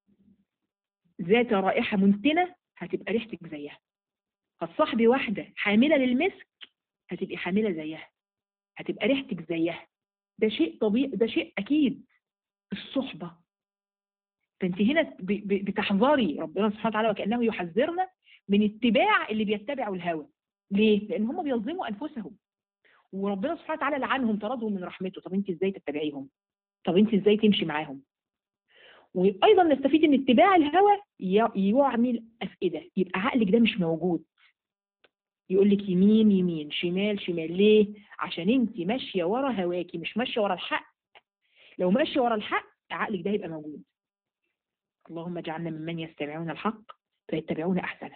ذات رائحه منتنه هتبقى ريحتك زيها هتصاحبي واحده حامله للمسك هتبقي حامله زيها هتبقى ريحتك زيها ده شيء طبيعي ده شيء اكيد الصحبه فانت هنا بتحذري ربنا سبحانه وتعالى وكانه يحذرنا من اتباع اللي بيتبعوا الهوى ليه لان هم بيظلموا انفسهم وربنا سبحانه وتعالى لعنهم طردهم من رحمته طب انت ازاي تتبعيهم طب انت ازاي تمشي معاهم وايضا نستفيد ان اتباع الهوى يعمل افئده يبقى عقلك ده مش موجود يقول لك يمين يمين شمال شمال ليه عشان انت ماشيه ورا هواكي مش ماشيه ورا الحق لو ماشيه ورا الحق عقلك ده هيبقى موجود اللهم اجعلنا ممن يستمعون الحق فيتبعون احسنه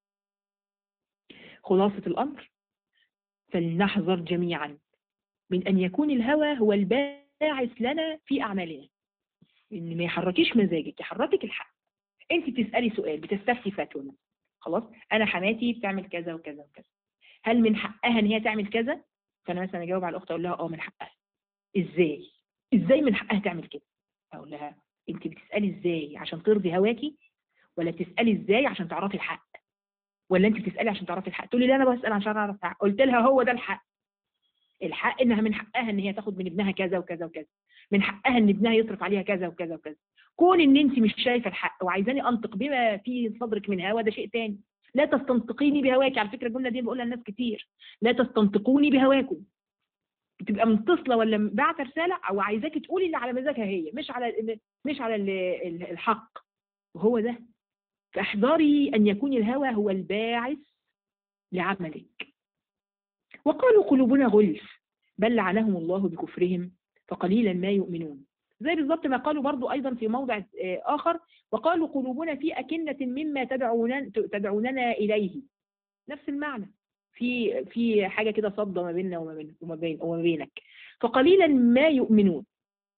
خلاصه الامر فلنحذر جميعا من ان يكون الهوى هو الباعث لنا في اعمالنا ان ما يحركيش مزاجك يحركك الحق انت بتسالي سؤال بتستفتي فتوى خلاص انا حماتي بتعمل كذا وكذا وكذا هل من حقها ان هي تعمل كذا فانا مثلا اجاوب على الاخت اقول لها اه من حقها ازاي ازاي من حقها تعمل كده اقول لها انت بتسالي ازاي عشان ترضي هواكي ولا بتسالي ازاي عشان تعرفي الحق ولا انت بتسالي عشان تعرفي الحق تقولي لا انا بسال عشان اعرف الحق قلت لها هو ده الحق الحق انها من حقها ان هي تاخد من ابنها كذا وكذا وكذا من حقها ان ابنها يصرف عليها كذا وكذا وكذا كون ان انت مش شايفه الحق وعايزاني انطق بما في صدرك من هوا ده شيء تاني لا تستنطقيني بهواك على فكره الجمله دي بقولها لناس كتير لا تستنطقوني بهواكم بتبقى متصله ولا بعت رساله او عايزاكي تقولي اللي على مزاجها هي مش على مش على الحق وهو ده فاحذري ان يكون الهوى هو الباعث لعملك وقالوا قلوبنا غلف بل لعنهم الله بكفرهم فقليلا ما يؤمنون زي بالظبط ما قالوا برضو أيضا في موضع آخر وقالوا قلوبنا في أكنة مما تدعون تدعوننا إليه نفس المعنى في في حاجة كده صدى ما بيننا وما بين وما بين وما بينك فقليلا ما يؤمنون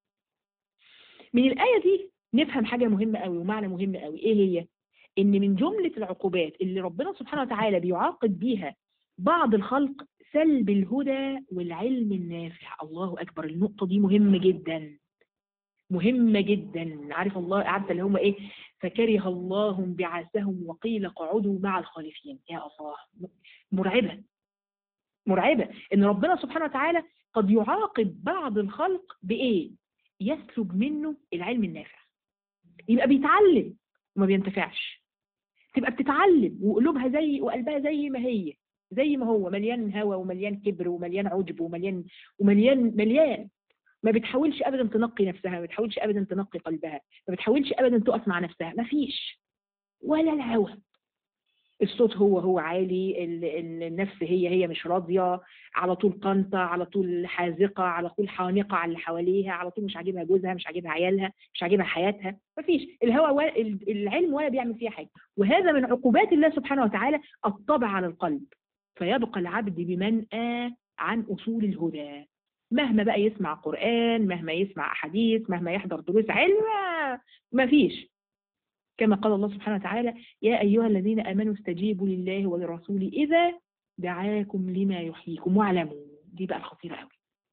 من الآية دي نفهم حاجة مهمة قوي ومعنى مهم قوي إيه هي؟ إن من جملة العقوبات اللي ربنا سبحانه وتعالى بيعاقب بيها بعض الخلق سلب الهدى والعلم النافع الله أكبر النقطة دي مهمة جدا مهمة جدا عارف الله عارفة اللي هم ايه فكره الله انبعاثهم وقيل قعدوا مع الخالفين يا الله مرعبة مرعبة إن ربنا سبحانه وتعالى قد يعاقب بعض الخلق بإيه؟ يسلب منه العلم النافع يبقى بيتعلم وما بينتفعش تبقى بتتعلم وقلوبها زي وقلبها زي ما هي زي ما هو مليان هوى ومليان كبر ومليان عجب ومليان ومليان مليان ما بتحاولش ابدا تنقي نفسها ما بتحاولش ابدا تنقي قلبها ما بتحاولش ابدا تقف مع نفسها ما فيش ولا الهوى الصوت هو هو عالي ال- ال- النفس هي هي مش راضيه على طول قنطه على طول حاذقه على طول حانقه على اللي حواليها على طول مش عاجبها جوزها مش عاجبها عيالها مش عاجبها حياتها مفيش الهوى ولا ال- العلم ولا بيعمل فيها حاجه وهذا من عقوبات الله سبحانه وتعالى الطبع على القلب فيبقى العبد بمنأى عن اصول الهدى مهما بقى يسمع قرآن مهما يسمع أحاديث مهما يحضر دروس علم مفيش كما قال الله سبحانه وتعالى يا أيها الذين آمنوا استجيبوا لله وللرسول إذا دعاكم لما يحييكم واعلموا دي بقى الخطيرة قوي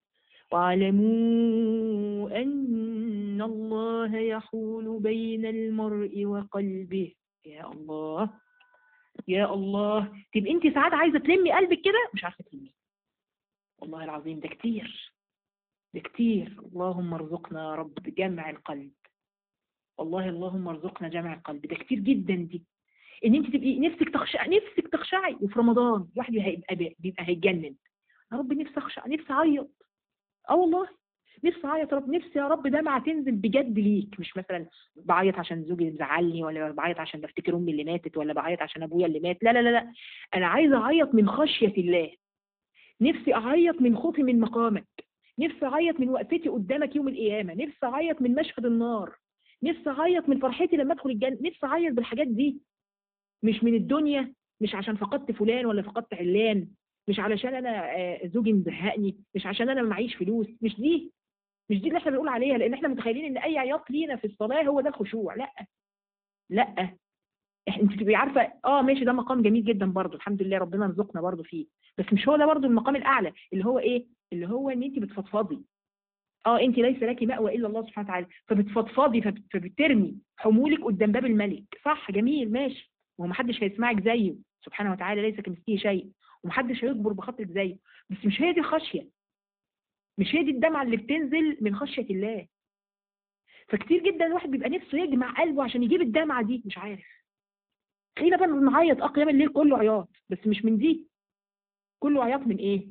واعلموا أن الله يحول بين المرء وقلبه يا الله يا الله تبقى انت ساعات عايزة تلمي قلبك كده مش عارفة تلمي والله العظيم ده كتير ده كتير اللهم ارزقنا يا رب جمع القلب والله اللهم ارزقنا جمع القلب ده كتير جدا دي ان انت تبقي نفسك تخشع نفسك تخشعي وفي رمضان الواحد هيبقى بيبقى هيتجنن يا رب نفسي اخشع نفسي اعيط اه والله نفسي اعيط يا رب نفسي يا رب دمعة تنزل بجد ليك مش مثلا بعيط عشان زوجي مزعلني ولا بعيط عشان بفتكر امي اللي ماتت ولا بعيط عشان ابويا اللي مات لا لا لا لا انا عايزه اعيط من خشيه الله نفسي اعيط من خوفي من مقامك نفسي اعيط من وقفتي قدامك يوم القيامه نفسي اعيط من مشهد النار نفسي اعيط من فرحتي لما ادخل الجنه نفسي اعيط بالحاجات دي مش من الدنيا مش عشان فقدت فلان ولا فقدت علان مش علشان انا آه، زوجي مزهقني مش عشان انا معيش فلوس مش دي مش دي اللي احنا بنقول عليها لان احنا متخيلين ان اي عياط لينا في الصلاه هو ده الخشوع لا لا إح- انت تبقي عارفه اه ماشي ده مقام جميل جدا برضه الحمد لله ربنا رزقنا برضه فيه بس مش هو ده برضه المقام الاعلى اللي هو ايه اللي هو ان انت بتفضفضي اه انت ليس لك مأوى الا الله سبحانه وتعالى فبتفضفضي فبت- فبترمي حمولك قدام باب الملك صح جميل ماشي ومحدش هيسمعك زيه سبحانه وتعالى ليس كمثله شيء ومحدش هيجبر بخاطرك زيه بس مش هي دي الخشيه مش هي دي الدمعه اللي بتنزل من خشيه الله فكتير جدا الواحد بيبقى نفسه يجمع قلبه عشان يجيب الدمعه دي مش عارف خلينا بقى نعيط اه قيام الليل كله عياط بس مش من دي كله عياط من ايه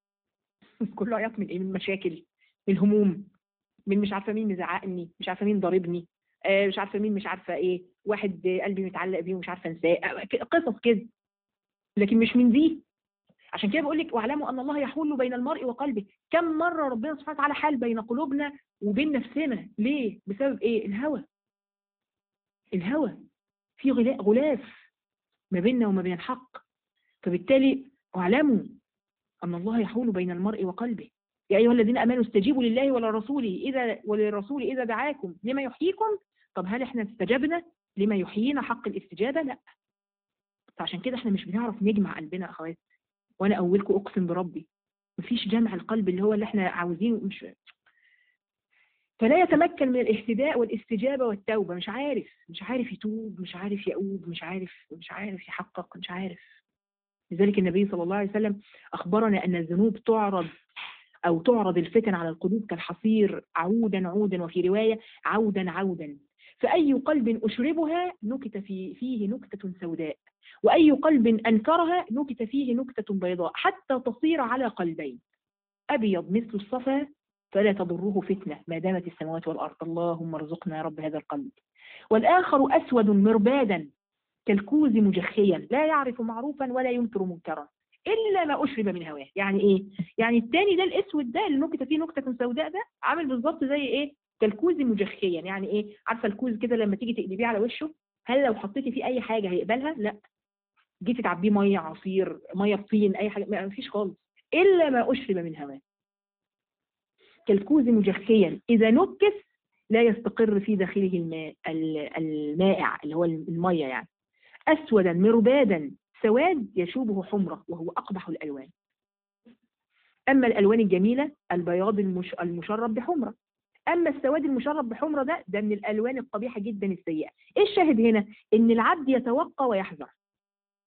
كله عياط من ايه من مشاكل من هموم من مش عارفه مين مزعقني مش عارفه مين ضاربني آه، مش عارفه مين مش عارفه ايه واحد آه، قلبي متعلق بيه ومش عارفه انساه آه، ك- قصص كده لكن مش من دي عشان كده بقول لك واعلموا ان الله يحول بين المرء وقلبه كم مره ربنا سبحانه وتعالى حال بين قلوبنا وبين نفسنا ليه بسبب ايه الهوى الهوى في غلا- غلاف ما بيننا وما بين الحق فبالتالي واعلموا ان الله يحول بين المرء وقلبه يا ايها الذين امنوا استجيبوا لله ولرسوله اذا وللرسول اذا دعاكم لما يحييكم طب هل احنا استجبنا لما يحيينا حق الاستجابه لا فعشان كده احنا مش بنعرف نجمع قلبنا يا اخوات وانا اولكم اقسم بربي مفيش جمع القلب اللي هو اللي احنا عاوزينه مش فلا يتمكن من الاهتداء والاستجابه والتوبه مش عارف مش عارف يتوب مش عارف يؤوب مش عارف مش عارف يحقق مش عارف لذلك النبي صلى الله عليه وسلم اخبرنا ان الذنوب تعرض او تعرض الفتن على القلوب كالحصير عودا عودا وفي روايه عودا عودا فاي قلب اشربها نكت في فيه نكته سوداء واي قلب انكرها نكت فيه نكته بيضاء حتى تصير على قلبين ابيض مثل الصفا فلا تضره فتنه ما دامت السماوات والارض اللهم ارزقنا يا رب هذا القلب والاخر اسود مربادا كالكوز مجخيا لا يعرف معروفا ولا ينكر منكرا الا ما اشرب من هواه يعني ايه يعني التاني ده الاسود ده اللي نكته فيه نكته سوداء ده عامل بالظبط زي ايه كالكوز مجخيا يعني ايه عارفه الكوز كده لما تيجي تقلبيه على وشه هل لو حطيتي فيه اي حاجه هيقبلها لا جيتي تعبيه ميه عصير ميه طين اي حاجه ما فيش خالص الا ما اشرب من هواه كالكوز مجخيا اذا نكس لا يستقر في داخله الماء ال- المائع اللي هو الميه يعني اسودا مربادا سواد يشوبه حمره وهو اقبح الالوان اما الالوان الجميله البياض المش... المشرب بحمره اما السواد المشرب بحمره ده ده من الالوان القبيحه جدا السيئه ايه الشاهد هنا ان العبد يتوقى ويحذر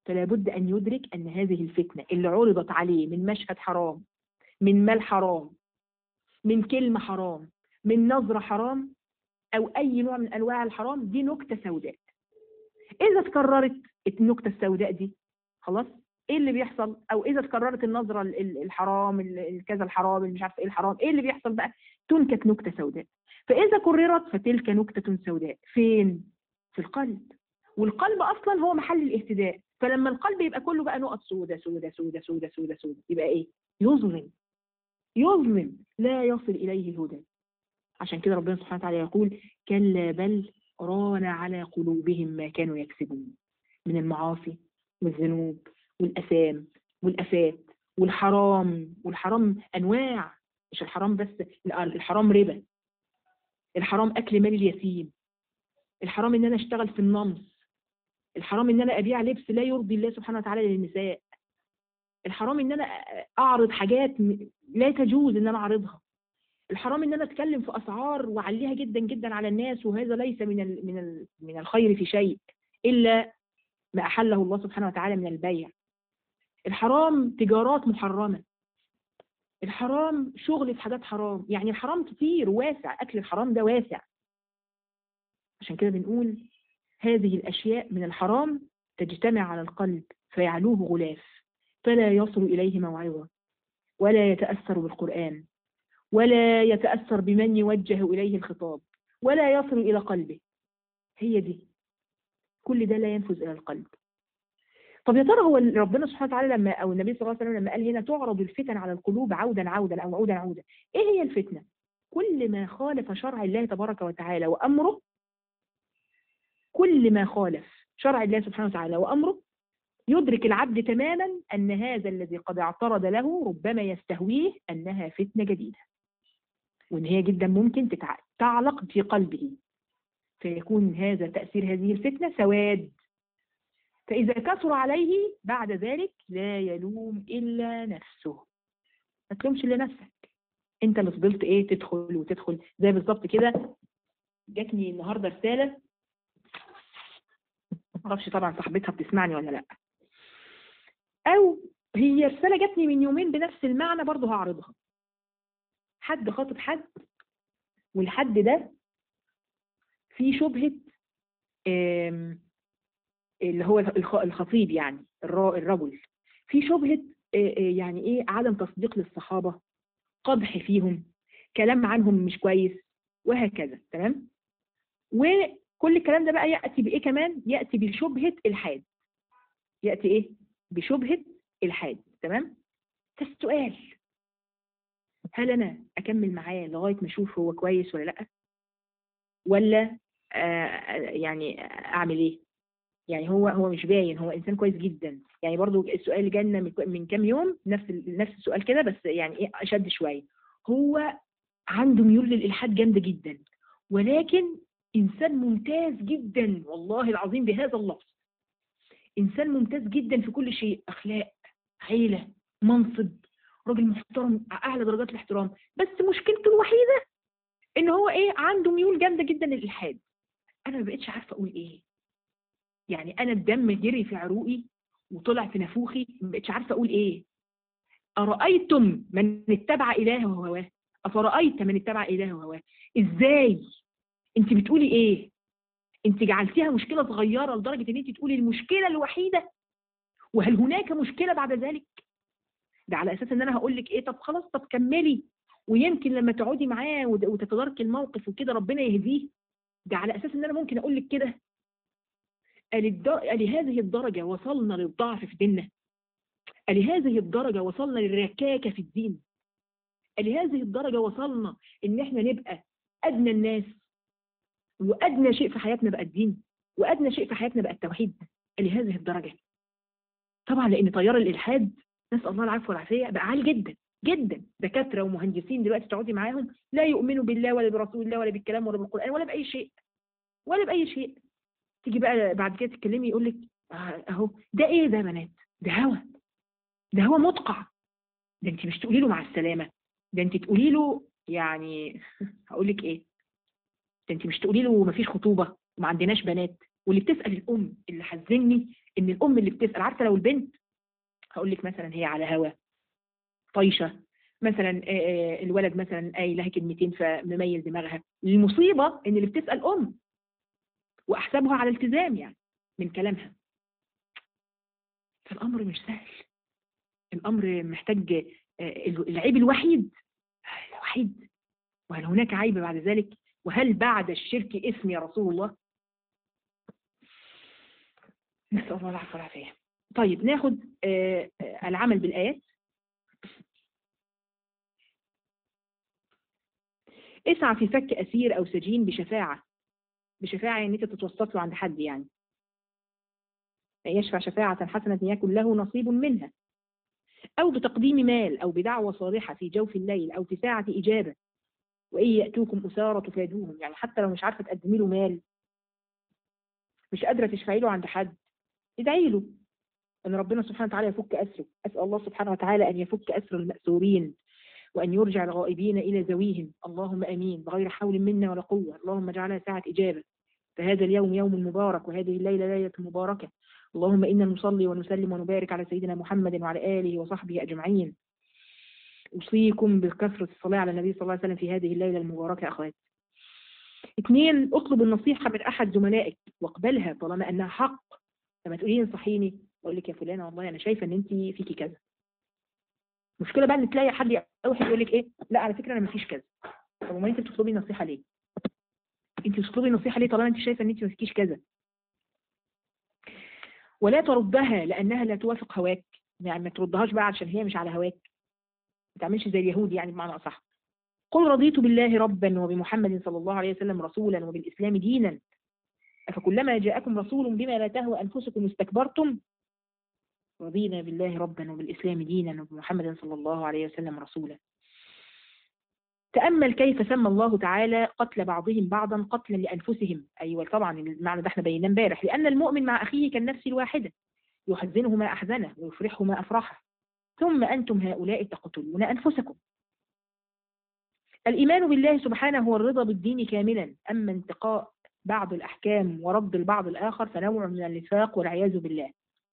فلا بد أن يدرك أن هذه الفتنة اللي عرضت عليه من مشهد حرام من مال حرام من كلمة حرام من نظرة حرام أو أي نوع من أنواع الحرام دي نكتة سوداء إذا تكررت النكتة السوداء دي خلاص ايه اللي بيحصل او اذا تكررت النظره ال- ال- الحرام ال- ال- كذا الحرام اللي مش عارفه ايه الحرام ايه اللي بيحصل بقى تنكت نكته سوداء فاذا كررت فتلك نكته سوداء فين في القلب والقلب اصلا هو محل الاهتداء فلما القلب يبقى كله بقى نقط سوداء سوداء سوداء سوداء سوداء سوداء يبقى ايه يظلم يظلم لا يصل اليه الهدى عشان كده ربنا سبحانه وتعالى يقول كلا بل ران على قلوبهم ما كانوا يكسبون من المعاصي والذنوب والأثام والأفات والحرام والحرام أنواع مش الحرام بس لا، الحرام ربا الحرام أكل مال اليتيم الحرام إن أنا أشتغل في النمص الحرام إن أنا أبيع لبس لا يرضي الله سبحانه وتعالى للنساء الحرام إن أنا أعرض حاجات م- لا تجوز إن أنا أعرضها الحرام إن أنا أتكلم في أسعار وأعليها جدا جدا على الناس وهذا ليس من ال من ال من الخير في شيء إلا ما أحله الله سبحانه وتعالى من البيع الحرام تجارات محرمة الحرام شغل في حاجات حرام يعني الحرام كتير واسع أكل الحرام ده واسع عشان كده بنقول هذه الأشياء من الحرام تجتمع على القلب فيعلوه غلاف فلا يصل إليه موعظة ولا يتأثر بالقرآن ولا يتأثر بمن يوجه إليه الخطاب ولا يصل إلى قلبه هي دي كل ده لا ينفذ إلى القلب طب يا ترى هو ربنا سبحانه وتعالى لما او النبي صلى الله عليه وسلم لما قال هنا تعرض الفتن على القلوب عودا عودا او عودا عودا ايه هي الفتنه كل ما خالف شرع الله تبارك وتعالى وامره كل ما خالف شرع الله سبحانه وتعالى وامره يدرك العبد تماما ان هذا الذي قد اعترض له ربما يستهويه انها فتنه جديده وان هي جدا ممكن تتع- تعلق في قلبه فيكون هذا تاثير هذه الفتنه سواد فإذا كثر عليه بعد ذلك لا يلوم إلا نفسه ما تلومش إلا نفسك أنت اللي فضلت إيه تدخل وتدخل زي بالظبط كده جاتني النهاردة رسالة معرفش طبعا صاحبتها بتسمعني ولا لأ أو هي رسالة جاتني من يومين بنفس المعنى برضه هعرضها حد خاطب حد والحد ده في شبهة آم، اللي هو الخ- الخطيب يعني الر- الرجل في شبهة آه، آه، يعني ايه عدم تصديق للصحابة قدح فيهم كلام عنهم مش كويس وهكذا تمام وكل الكلام ده بقى يأتي بإيه كمان يأتي بشبهة الحاد يأتي إيه بشبهة الحاد تمام فالسؤال هل أنا أكمل معاه لغاية ما أشوف هو كويس ولا لأ ولا آه يعني أعمل إيه يعني هو هو مش باين هو انسان كويس جدا يعني برضو السؤال اللي جالنا من من كام يوم نفس ال- نفس السؤال كده بس يعني ايه اشد شويه هو عنده ميول للالحاد جامده جدا ولكن انسان ممتاز جدا والله العظيم بهذا اللفظ انسان ممتاز جدا في كل شيء اخلاق عيله منصب راجل محترم اعلى درجات الاحترام بس مشكلته الوحيده ان هو ايه عنده ميول جامده جدا للالحاد انا ما بقتش عارفه اقول ايه يعني انا الدم جري في عروقي وطلع في نافوخي ما بقتش عارفه اقول ايه ارايتم من اتبع الهه وهواه افرايت من اتبع الهه وهواه ازاي انت بتقولي ايه انت جعلتيها مشكله صغيره لدرجه ان انت تقولي المشكله الوحيده وهل هناك مشكله بعد ذلك ده على اساس ان انا هقول لك ايه طب خلاص طب كملي ويمكن لما تقعدي معاه وت- وتتداركي الموقف وكده ربنا يهديه ده على اساس ان انا ممكن اقول لك كده أللد- ألهذه الدرجة وصلنا للضعف في ديننا ألهذه الدرجة وصلنا للركاكة في الدين ألهذه الدرجة وصلنا إن إحنا نبقى أدنى الناس وأدنى شيء في حياتنا بقى الدين وأدنى شيء في حياتنا بقى التوحيد لهذه الدرجة طبعا لأن تيار الإلحاد نسأل الله العفو والعافية بقى عالي جدا جدا دكاترة ومهندسين دلوقتي تقعدي معاهم لا يؤمنوا بالله ولا برسول الله ولا بالكلام ولا بالقرآن ولا بأي شيء ولا بأي شيء تيجي بقى بعد كده تتكلمي يقول لك اهو ده ايه ده يا بنات ده هوا ده هوا مدقع ده انت مش تقولي له مع السلامه ده انت تقولي له يعني هقول لك ايه ده انت مش تقولي له مفيش خطوبه وما عندناش بنات واللي بتسال الام اللي حزني ان الام اللي بتسال عارفه لو البنت هقول لك مثلا هي على هوا طايشه مثلا آه، آه، الولد مثلا قايل لها كلمتين فمميل دماغها المصيبه ان اللي بتسال ام واحسبها على التزام يعني من كلامها فالامر مش سهل الامر محتاج آه، العيب الوحيد الوحيد وهل هناك عيب بعد ذلك وهل بعد الشرك اسم يا رسول الله نسأل الله العفو والعافية طيب ناخد آه، آه، العمل بالآيات اسعى في فك أسير أو سجين بشفاعة بشفاعة يعني أنت تتوسط له عند حد يعني يشفع شفاعة حسنة يكن له نصيب منها أو بتقديم مال أو بدعوة صالحة في جوف الليل أو في ساعة إجابة وإن يأتوكم أسارة تفادوهم يعني حتى لو مش عارفة تقدمي له مال مش قادرة تشفعي له عند حد ادعي له أن ربنا سبحانه وتعالى يفك أسره أسأل الله سبحانه وتعالى أن يفك أسر المأسورين وأن يرجع الغائبين إلى ذويهم اللهم أمين بغير حول منا ولا قوة اللهم اجعلها ساعة إجابة فهذا اليوم يوم مبارك وهذه الليلة ليلة مباركة اللهم إنا نصلي ونسلم ونبارك على سيدنا محمد وعلى آله وصحبه أجمعين أوصيكم بكثرة الصلاة على النبي صلى الله عليه وسلم في هذه الليلة المباركة أخوات اثنين اطلب النصيحة من أحد زملائك واقبلها طالما أنها حق لما تقولي انصحيني اقول لك يا فلانه والله انا شايفه ان انت فيكي كذا المشكله بقى ان تلاقي حد اوحد يقول لك ايه لا على فكره انا ما فيش كذا طب امال انت بتطلبي نصيحه ليه انت بتطلبي نصيحه ليه طالما انت شايفه ان انت ما فيكيش كذا ولا تردها لانها لا توافق هواك يعني ما تردهاش بقى عشان هي مش على هواك ما تعملش زي اليهود يعني بمعنى اصح قل رضيت بالله ربا وبمحمد صلى الله عليه وسلم رسولا وبالاسلام دينا أفكلما جاءكم رسول بما لا تهوى أنفسكم استكبرتم رضينا بالله ربا وبالإسلام دينا وبمحمد صلى الله عليه وسلم رسولا تأمل كيف سمى الله تعالى قتل بعضهم بعضا قتلا لأنفسهم أيوة طبعا المعنى ده احنا بيناه امبارح لأن المؤمن مع أخيه كالنفس الواحدة يحزنه ما أحزنه ويفرحه ما أفرحه ثم أنتم هؤلاء تقتلون أنفسكم الإيمان بالله سبحانه هو الرضا بالدين كاملا أما انتقاء بعض الأحكام ورد البعض الآخر فنوع من النفاق والعياذ بالله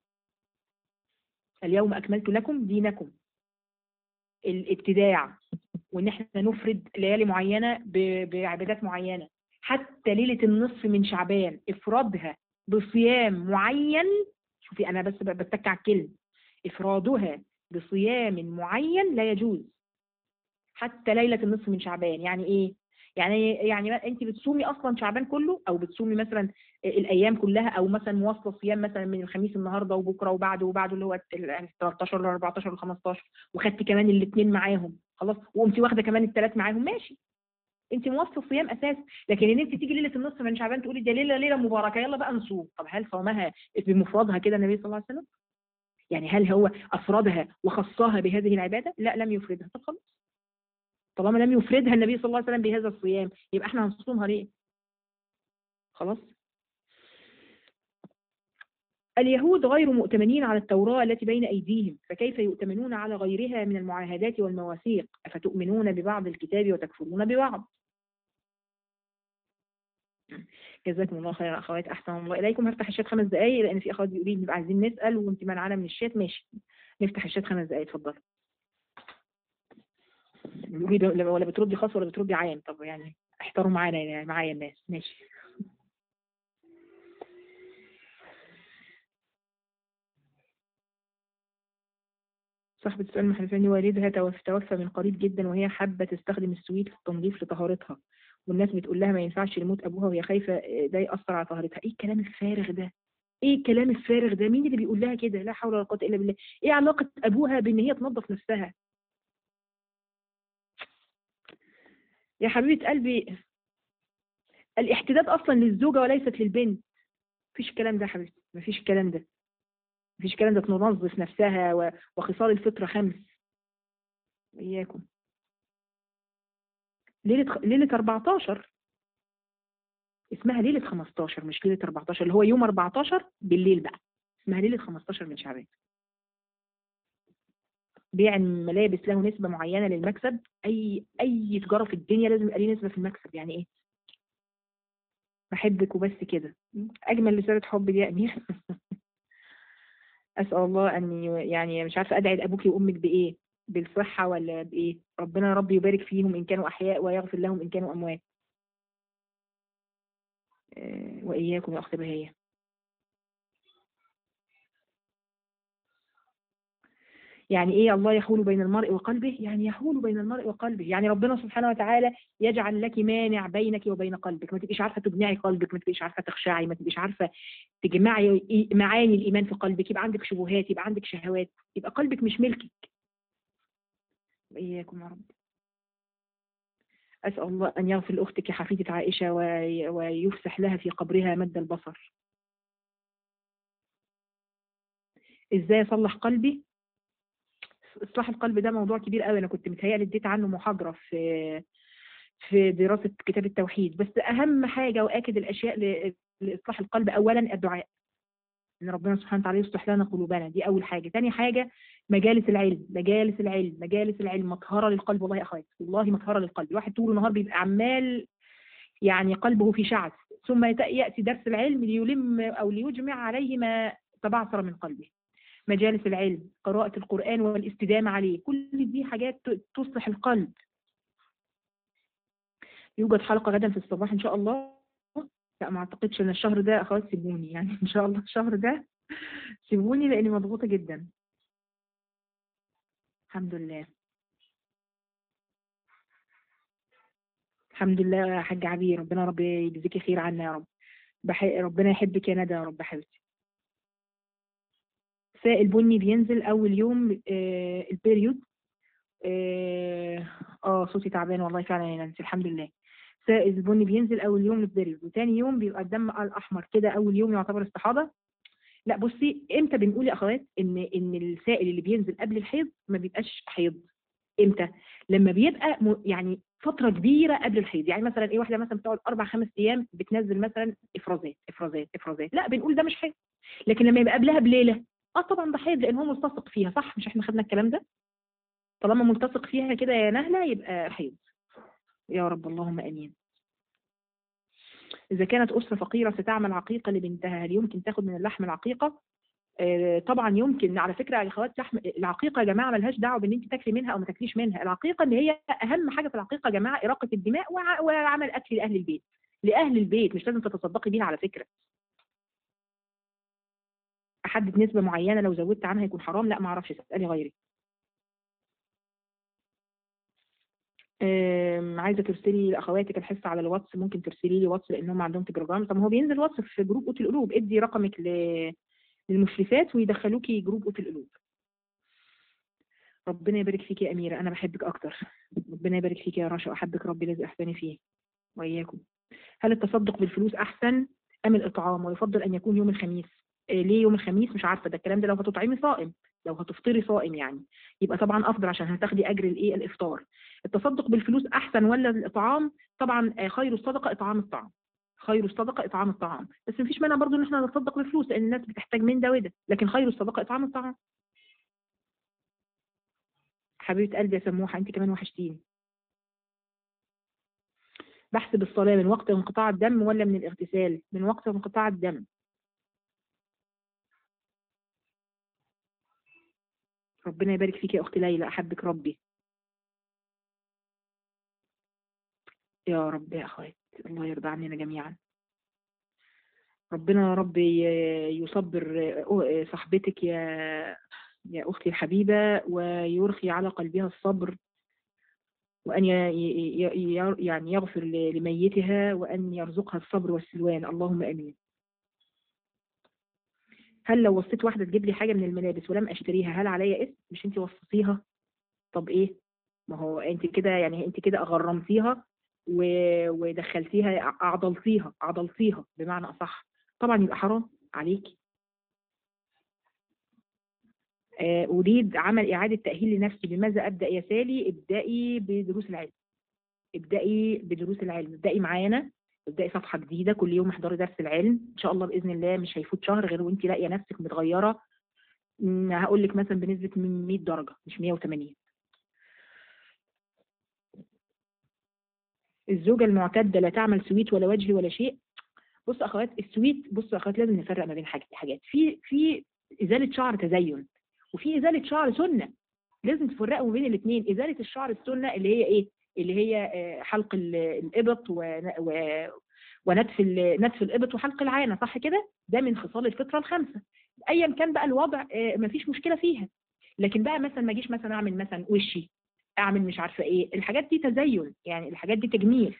اليوم أكملت لكم دينكم الابتداع وإن احنا نفرد ليالي معينة بعبادات معينة حتى ليلة النصف من شعبان إفرادها بصيام معين شوفي أنا بس بتك على الكلمة إفرادها بصيام معين لا يجوز حتى ليلة النصف من شعبان يعني إيه يعني يعني انت بتصومي اصلا شعبان كله او بتصومي مثلا الايام كلها او مثلا مواصله صيام مثلا من الخميس النهارده وبكره وبعده وبعده اللي هو ال 13 ل 14 ل 15 وخدتي كمان الاثنين معاهم خلاص وقمتي واخده كمان الثلاث معاهم ماشي انت مواصله صيام اساس لكن ان انت تيجي ليله النصف من شعبان تقولي ده ليله ليله مباركه يلا بقى نصوم طب هل صومها بمفردها كده النبي صلى الله عليه وسلم يعني هل هو افردها وخصها بهذه العباده لا لم يفردها طب خلاص طالما لم يفردها النبي صلى الله عليه وسلم بهذا الصيام يبقى احنا هنصومها ليه خلاص اليهود غير مؤتمنين على التوراة التي بين أيديهم فكيف يؤتمنون على غيرها من المعاهدات والمواثيق أفتؤمنون ببعض الكتاب وتكفرون ببعض جزاكم الله خيرا اخوات احسن الله اليكم هفتح الشات خمس دقائق لان في اخوات بيقولوا لي عايزين نسال وانت منعنا من الشات ماشي نفتح الشات خمس دقائق اتفضل ولا بتردي خاص ولا بتردي عام طب يعني احتروا معانا يعني معايا الناس ماشي صاحبة السؤال محلفاني والدها توفى من قريب جدا وهي حابة تستخدم السويت في التنظيف لطهارتها والناس بتقول لها ما ينفعش يموت أبوها وهي خايفة ده يأثر على طهارتها إيه الكلام الفارغ ده؟ إيه الكلام الفارغ ده؟ مين اللي بيقول لها كده؟ لا حول ولا قوة إلا بالله إيه علاقة أبوها بإن هي تنظف نفسها؟ يا حبيبة قلبي الاحتداد أصلا للزوجة وليست للبنت مفيش الكلام ده يا حبيبتي مفيش الكلام ده مفيش الكلام ده تنظف نفسها وخصال الفطرة خمس إياكم ليلة ليلة 14 اسمها ليلة 15 مش ليلة 14 اللي هو يوم 14 بالليل بقى اسمها ليلة 15 من شعبان بيع الملابس له نسبة معينة للمكسب أي أي تجارة في الدنيا لازم يبقى ليه نسبة في المكسب يعني إيه؟ بحبك وبس كده اجمل رساله حب دي يا امير اسال الله ان ي- يعني مش عارفه ادعي لابوك وامك بايه بالصحه ولا بايه ربنا يا رب يبارك فيهم ان كانوا احياء ويغفر لهم ان كانوا اموات آه، واياكم يا اخت بهيه يعني ايه الله يحول بين المرء وقلبه يعني يحول بين المرء وقلبه يعني ربنا سبحانه وتعالى يجعل لك مانع بينك وبين قلبك ما تبقيش عارفه تجمعي قلبك ما تبقيش عارفه تخشعي ما تبقيش عارفه تجمعي إي- معاني الايمان في قلبك يبقى عندك شبهات يبقى عندك شهوات يبقى قلبك مش ملكك واياكم يا رب اسال الله ان يغفر لاختك حفيده عائشه وي- ويفسح لها في قبرها مد البصر ازاي اصلح قلبي اصلاح القلب ده موضوع كبير قوي انا كنت متهيألي اديت عنه محاضره في في دراسه كتاب التوحيد بس اهم حاجه واكد الاشياء ل- لاصلاح القلب اولا الدعاء ان ربنا سبحانه وتعالى يصلح لنا قلوبنا دي اول حاجه تاني حاجه مجالس العلم مجالس العلم مجالس العلم مطهره للقلب والله يا اخواتي والله مطهره للقلب الواحد طول النهار بيبقى عمال يعني قلبه في شعث ثم يت- ياتي درس العلم ليلم او ليجمع عليه ما تبعثر من قلبه مجالس العلم قراءة القرآن والاستدامة عليه كل دي حاجات ت- تصلح القلب يوجد حلقة غدا في الصباح إن شاء الله لا ما أعتقدش إن الشهر ده أخوات سيبوني يعني إن شاء الله الشهر ده سيبوني لأني مضغوطة جدا الحمد لله الحمد لله يا حاج عبير ربنا رب يجزيكي خير عنا يا رب بح... ربنا يحبك يا ندى يا رب حبيبتي سائل بني بينزل اول يوم آه البيريود اه آه، صوتي تعبان والله فعلا يا نانسي الحمد لله سائل البني بينزل اول يوم البيريود وتاني يوم بيبقى الدم الاحمر كده اول يوم يعتبر استحاضه لا بصي امتى بنقول يا اخوات ان ان السائل اللي بينزل قبل الحيض ما بيبقاش حيض امتى لما بيبقى م- يعني فتره كبيره قبل الحيض يعني مثلا ايه واحده مثلا بتقعد اربع خمس ايام بتنزل مثلا افرازات افرازات افرازات لا بنقول ده مش حيض لكن لما يبقى قبلها بليله اه طبعا ده حيض لان هو ملتصق فيها صح مش احنا خدنا الكلام ده طالما ملتصق فيها كده يا نهله يبقى حيض يا رب اللهم امين اذا كانت اسره فقيره ستعمل عقيقه لبنتها هل يمكن تاخد من اللحم العقيقه آه، طبعا يمكن على فكره يا اخوات لحم العقيقه يا جماعه ملهاش دعوه بان انت تاكلي منها او ما تاكليش منها العقيقه اللي هي اهم حاجه في العقيقه يا جماعه اراقه الدماء وع- وعمل اكل لاهل البيت لاهل البيت مش لازم تتصدقي بيها على فكره احدد نسبه معينه لو زودت عنها يكون حرام لا ما اعرفش اسالي غيري آم، عايزه ترسلي لاخواتك الحصه على الواتس ممكن ترسلي لي واتس لانهم عندهم تليجرام طب ما هو بينزل واتس في جروب اوت القلوب ادي رقمك ل- للمشرفات ويدخلوكي جروب اوت القلوب ربنا يبارك فيك يا اميره انا بحبك اكتر ربنا يبارك فيك يا رشا احبك ربي الذي احسني فيه واياكم هل التصدق بالفلوس احسن ام الاطعام ويفضل ان يكون يوم الخميس إيه ليه يوم الخميس مش عارفه ده الكلام ده لو هتطعمي صائم لو هتفطري صائم يعني يبقى طبعا افضل عشان هتاخدي اجر الايه الافطار التصدق بالفلوس احسن ولا الاطعام طبعا آه، خير الصدقه اطعام الطعام خير الصدقه اطعام الطعام بس مفيش مانع برضو ان احنا نتصدق بالفلوس لان الناس بتحتاج من ده وده لكن خير الصدقه اطعام الطعام حبيبه قلبي يا سموحه انت كمان وحشتيني بحسب الصلاه من وقت انقطاع الدم ولا من الاغتسال من وقت انقطاع الدم ربنا يبارك فيك يا اخت ليلى احبك ربي يا رب يا اخوات الله يرضى عننا جميعا ربنا يا رب ي- يصبر أو- صاحبتك يا يا اختي الحبيبه ويرخي على قلبها الصبر وان ي- ي- ي- يعني يغفر ل- لميتها وان يرزقها الصبر والسلوان اللهم امين هل لو وصيت واحده تجيب لي حاجه من الملابس ولم اشتريها هل عليا اسم مش انت وصيتيها طب ايه ما هو انت كده يعني انت كده غرمتيها و- ودخلتيها اعضلتيها عضلتيها بمعنى اصح طبعا يبقى حرام عليكي آه، اريد عمل اعاده تاهيل لنفسي بماذا ابدا يا سالي ابدأي بدروس العلم ابدأي بدروس العلم ابدأي معانا ابدأي صفحة جديدة كل يوم احضري درس العلم ان شاء الله بإذن الله مش هيفوت شهر غير وانت لاقية نفسك متغيرة م، هقول لك مثلا بنسبة من 100 درجة مش 180 الزوجة المعتدة لا تعمل سويت ولا وجه ولا شيء بصوا اخوات السويت بصوا اخوات لازم نفرق ما بين حاجات حاجات في في ازاله شعر تزين وفي ازاله شعر سنه لازم تفرقوا ما بين الاثنين ازاله الشعر السنه اللي هي ايه اللي هي آه، حلق ال- الابط ون- و- ونتف ال- نتف الابط وحلق العانه صح كده ده من خصال الفطره الخمسه ايا كان بقى الوضع آه، مفيش مشكله فيها لكن بقى مثلا ما اجيش مثلا اعمل مثلا وشي اعمل مش عارفه ايه الحاجات دي تزين يعني الحاجات دي تجميل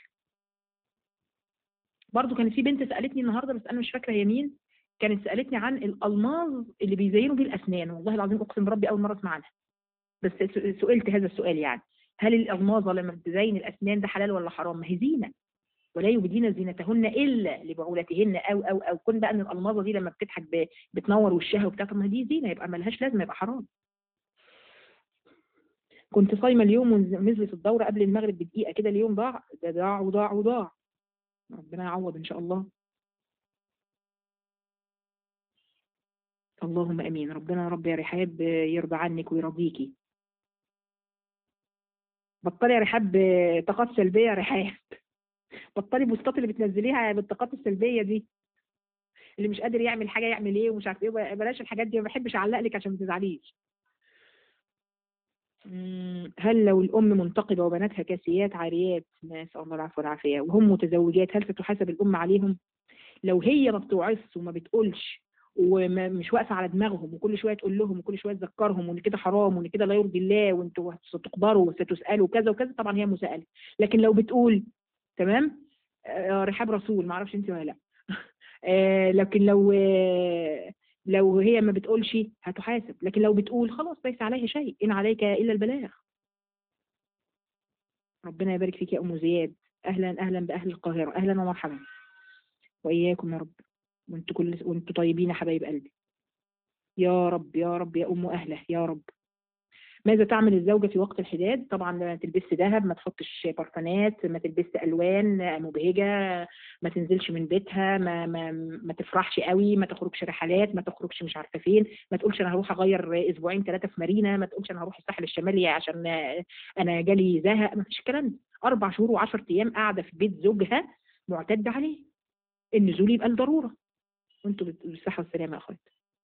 برضو كانت في بنت سالتني النهارده بس انا مش فاكره هي مين كانت سالتني عن الالماظ اللي بيزينوا بيه الاسنان والله العظيم اقسم بربي اول مره اسمع عنها بس س- سئلت هذا السؤال يعني هل الالماظه لما بتزين الاسنان ده حلال ولا حرام ما هي زينه ولا يبدين زينتهن الا لبعولتهن او او او كن بقى ان الالماظه دي لما بتضحك ب- بتنور وشها وبتاع طب ما دي زينه يبقى ملهاش لازمه يبقى حرام كنت صايمه اليوم ونزلت الدوره قبل المغرب بدقيقه كده اليوم ضاع ده ضاع وضاع وضاع ربنا يعوض ان شاء الله اللهم امين ربنا يا رب يا رحاب يرضى عنك ويرضيكي بطلي يا رحاب طاقات سلبيه يا رحاب بطلي بوستات اللي بتنزليها بالطاقات السلبيه دي اللي مش قادر يعمل حاجه يعمل ايه ومش عارف ايه بلاش الحاجات دي ما بحبش اعلق لك عشان ما تزعليش مم، هل لو الأم منتقبة وبناتها كاسيات عاريات نسأل الله العفو والعافية وهم متزوجات هل ستحاسب الأم عليهم؟ لو هي ما بتوعظش وما بتقولش ومش واقفة على دماغهم وكل شوية تقول لهم وكل شوية تذكرهم وإن كده حرام وإن كده لا يرضي الله وأنتوا ستقبروا وستسألوا كذا وكذا طبعا هي مساءلة لكن لو بتقول تمام آه، رحاب رسول ما اعرفش انت ولا لا آه، لكن لو آه، لو هي ما بتقولش هتحاسب لكن لو بتقول خلاص ليس عليها شيء إن عليك إلا البلاغ ربنا يبارك فيك يا أم زياد أهلا أهلا بأهل القاهرة أهلا ومرحبا وإياكم يا رب وانتوا كل وانتوا طيبين يا حبايب قلبي يا رب يا رب يا أم أهله يا رب ماذا تعمل الزوجة في وقت الحداد؟ طبعا ما تلبسش ذهب، ما تحطش برفانات، ما تلبسش ألوان مبهجة، ما تنزلش من بيتها، ما ما ما تفرحش قوي، ما تخرجش رحلات، ما تخرجش مش عارفة فين، ما تقولش أنا هروح أغير أسبوعين ثلاثة في مارينا، ما تقولش أنا هروح الساحل الشمالي عشان أنا جالي زهق، ما فيش الكلام ده، أربع شهور وعشر أيام قاعدة في بيت زوجها معتد عليه. النزول يبقى الضرورة. وأنتوا بالصحة والسلامة يا أخوات.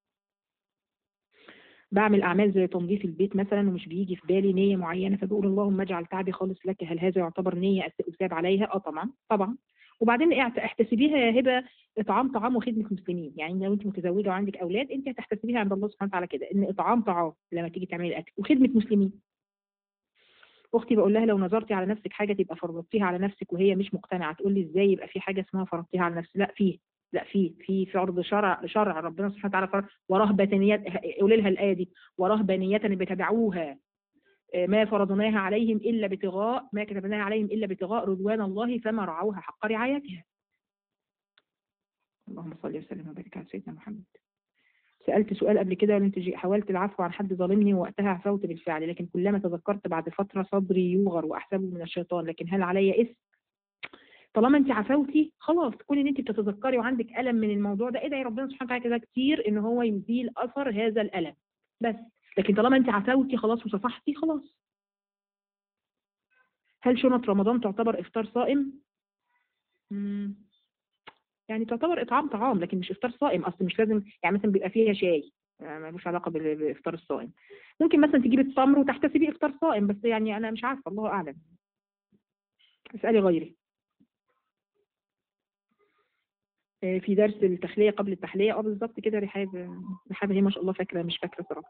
بعمل اعمال زي تنظيف البيت مثلا ومش بيجي في بالي نيه معينه فبقول اللهم اجعل تعبي خالص لك هل هذا يعتبر نيه اساب عليها اه طبعا طبعا وبعدين اعت- احتسبيها يا هبه اطعام طعام وخدمه مسلمين يعني لو انت متزوجه وعندك اولاد انت هتحتسبيها عند الله سبحانه وتعالى كده ان اطعام طعام لما تيجي تعملي الاكل وخدمه مسلمين اختي بقول لها لو نظرتي على نفسك حاجه تبقى فرضتيها على نفسك وهي مش مقتنعه تقول لي ازاي يبقى في حاجه اسمها فرضتيها على نفسك لا فيه لا في في فرض شرع شرع ربنا سبحانه وتعالى فرض ورهبانية قولي لها الآية دي ورهبانية بتبعوها ما فرضناها عليهم إلا ابتغاء ما كتبناها عليهم إلا ابتغاء رضوان الله فما رعوها حق رعايتها اللهم صل وسلم وبارك على سيدنا محمد سألت سؤال قبل كده وانت جي- حاولت العفو عن حد ظالمني ووقتها عفوت بالفعل لكن كلما تذكرت بعد فترة صدري يوغر وأحسبه من الشيطان لكن هل علي إثم طالما انت عفوتي خلاص كون ان انت بتتذكري وعندك الم من الموضوع ده ادعي ربنا سبحانه وتعالى كده كتير ان هو يزيل اثر هذا الالم بس لكن طالما انت عفوتي خلاص وصفحتي خلاص هل شنط رمضان تعتبر افطار صائم مم. يعني تعتبر اطعام طعام لكن مش افطار صائم اصل مش لازم يعني مثلا بيبقى فيها شاي يعني ملوش علاقه بال- بافطار الصائم ممكن مثلا تجيبي التمر وتحتسبيه افطار صائم بس يعني انا مش عارفه الله اعلم اسالي غيري آه، في درس التخلية قبل التحلية اه بالظبط كده رحاب رحاب هي ما شاء الله فاكرة مش فاكرة صراحة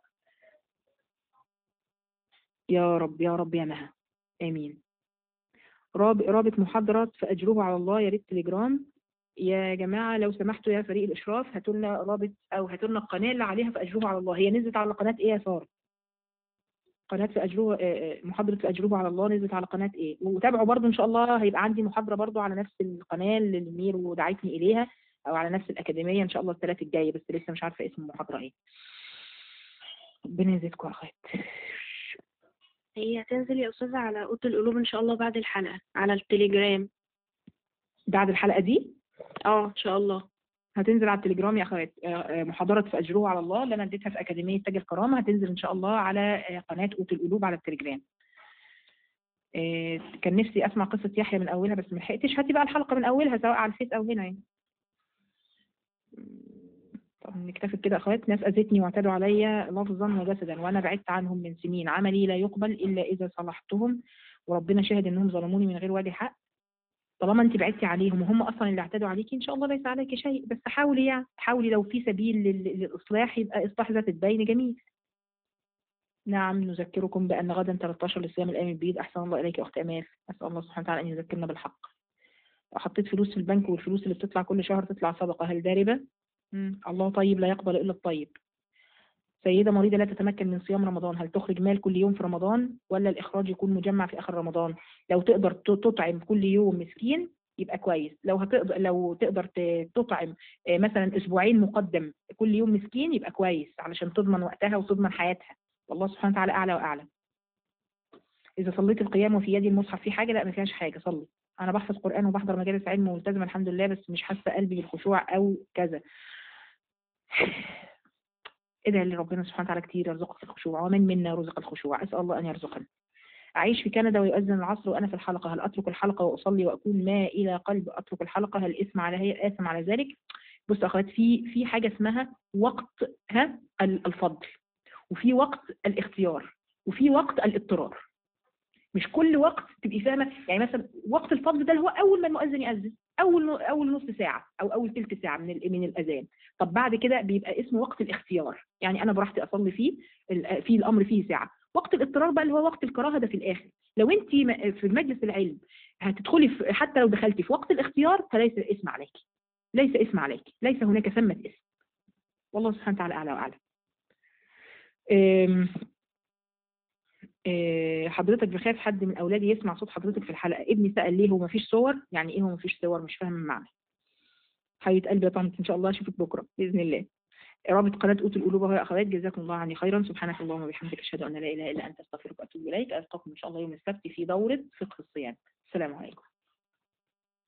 يا رب يا رب يا مها آمين راب- رابط محاضرة فأجره على الله يا ريت تليجرام يا جماعة لو سمحتوا يا فريق الإشراف هاتوا لنا رابط أو هاتوا لنا القناة اللي عليها فأجره على الله هي نزلت على قناة إيه يا سارة؟ قناة فأجره آه، آه، محاضرة فأجره على الله نزلت على قناة إيه؟ وتابعوا برضو إن شاء الله هيبقى عندي محاضرة برضو على نفس القناة اللي المير ودعتني إليها أو على نفس الأكاديمية إن شاء الله الثلاث الجاي بس لسه مش عارفة اسم المحاضرة إيه. ربنا يزيدكم يا أخوات. هي هتنزل يا أستاذة على أوضة القلوب إن شاء الله بعد الحلقة على التليجرام بعد الحلقة دي اه إن شاء الله هتنزل على التليجرام يا اخوات آه، آه، محاضرة فأجره على الله اللي انا اديتها في أكاديمية تاج الكرامة هتنزل ان شاء الله على آه، قناة قوت القلوب على التليجرام آه، كان نفسي اسمع قصة يحيى من اولها بس ما لحقتش هاتي بقى الحلقة من اولها سواء على الفيس او هنا يعني طب نكتفي بكده يا اخوات ناس اذتني واعتدوا عليا لفظا وجسدا وانا بعدت عنهم من سنين عملي لا يقبل الا اذا صلحتهم وربنا شاهد انهم ظلموني من غير وجه حق طالما انت بعدتي عليهم وهم اصلا اللي اعتدوا عليكي ان شاء الله ليس عليك شيء بس حاولي يعني حاولي لو في سبيل لل- للاصلاح يبقى اصلاح ذات البين جميل نعم نذكركم بان غدا 13 لصيام الايام البيض احسن الله اليك يا اخت امال اسال الله سبحانه وتعالى ان يذكرنا بالحق لو حطيت فلوس في البنك والفلوس اللي بتطلع كل شهر تطلع صدقه هل ده ربا؟ مم. الله طيب لا يقبل الا الطيب سيدة مريضة لا تتمكن من صيام رمضان هل تخرج مال كل يوم في رمضان ولا الإخراج يكون مجمع في آخر رمضان لو تقدر ت- تطعم كل يوم مسكين يبقى كويس لو هتقدر لو تقدر ت- تطعم آه، مثلا أسبوعين مقدم كل يوم مسكين يبقى كويس علشان تضمن وقتها وتضمن حياتها والله سبحانه وتعالى أعلى وأعلم إذا صليت القيام وفي يدي المصحف في حاجة لا ما فيهاش حاجة صلي أنا بحفظ قرآن وبحضر مجالس علم وملتزمة الحمد لله بس مش حاسة قلبي بالخشوع أو كذا ادعي لربنا سبحانه وتعالى كتير يرزقك الخشوع ومن منا رزق الخشوع اسال الله ان يرزقنا اعيش في كندا ويؤذن العصر وانا في الحلقه هل اترك الحلقه واصلي واكون ما الى قلب اترك الحلقه هل اسم على هي اثم على ذلك بص يا اخوات في في حاجه اسمها وقت ها ال- الفضل وفي وقت الاختيار وفي وقت الاضطرار مش كل وقت تبقي فاهمه يعني مثلا وقت الفضل ده اللي هو اول ما المؤذن يأذن اول اول نص ساعه او اول ثلث ساعه من ال- من الاذان طب بعد كده بيبقى اسمه وقت الاختيار يعني انا براحتي اصلي فيه ال- في الامر فيه ساعه وقت الاضطرار بقى اللي هو وقت الكراهه ده في الاخر لو انت م- في مجلس العلم هتدخلي في حتى لو دخلتي في وقت الاختيار فليس اسم عليك ليس اسم عليك ليس هناك ثمة اسم والله سبحانه وتعالى اعلى واعلم أم، أه، حضرتك بخاف حد من اولادي يسمع صوت حضرتك في الحلقه ابني سال ليه هو مفيش صور يعني ايه هو مفيش صور مش فاهم المعنى حبيبه قلبي يا طنط ان شاء الله اشوفك بكره باذن الله رابط قناه اوت القلوب اهو يا اخوات جزاكم الله عني خيرا سبحانك اللهم وبحمدك اشهد ان لا اله الا انت استغفرك واتوب اليك القاكم ان شاء الله يوم السبت في دوره فقه الصيام السلام عليكم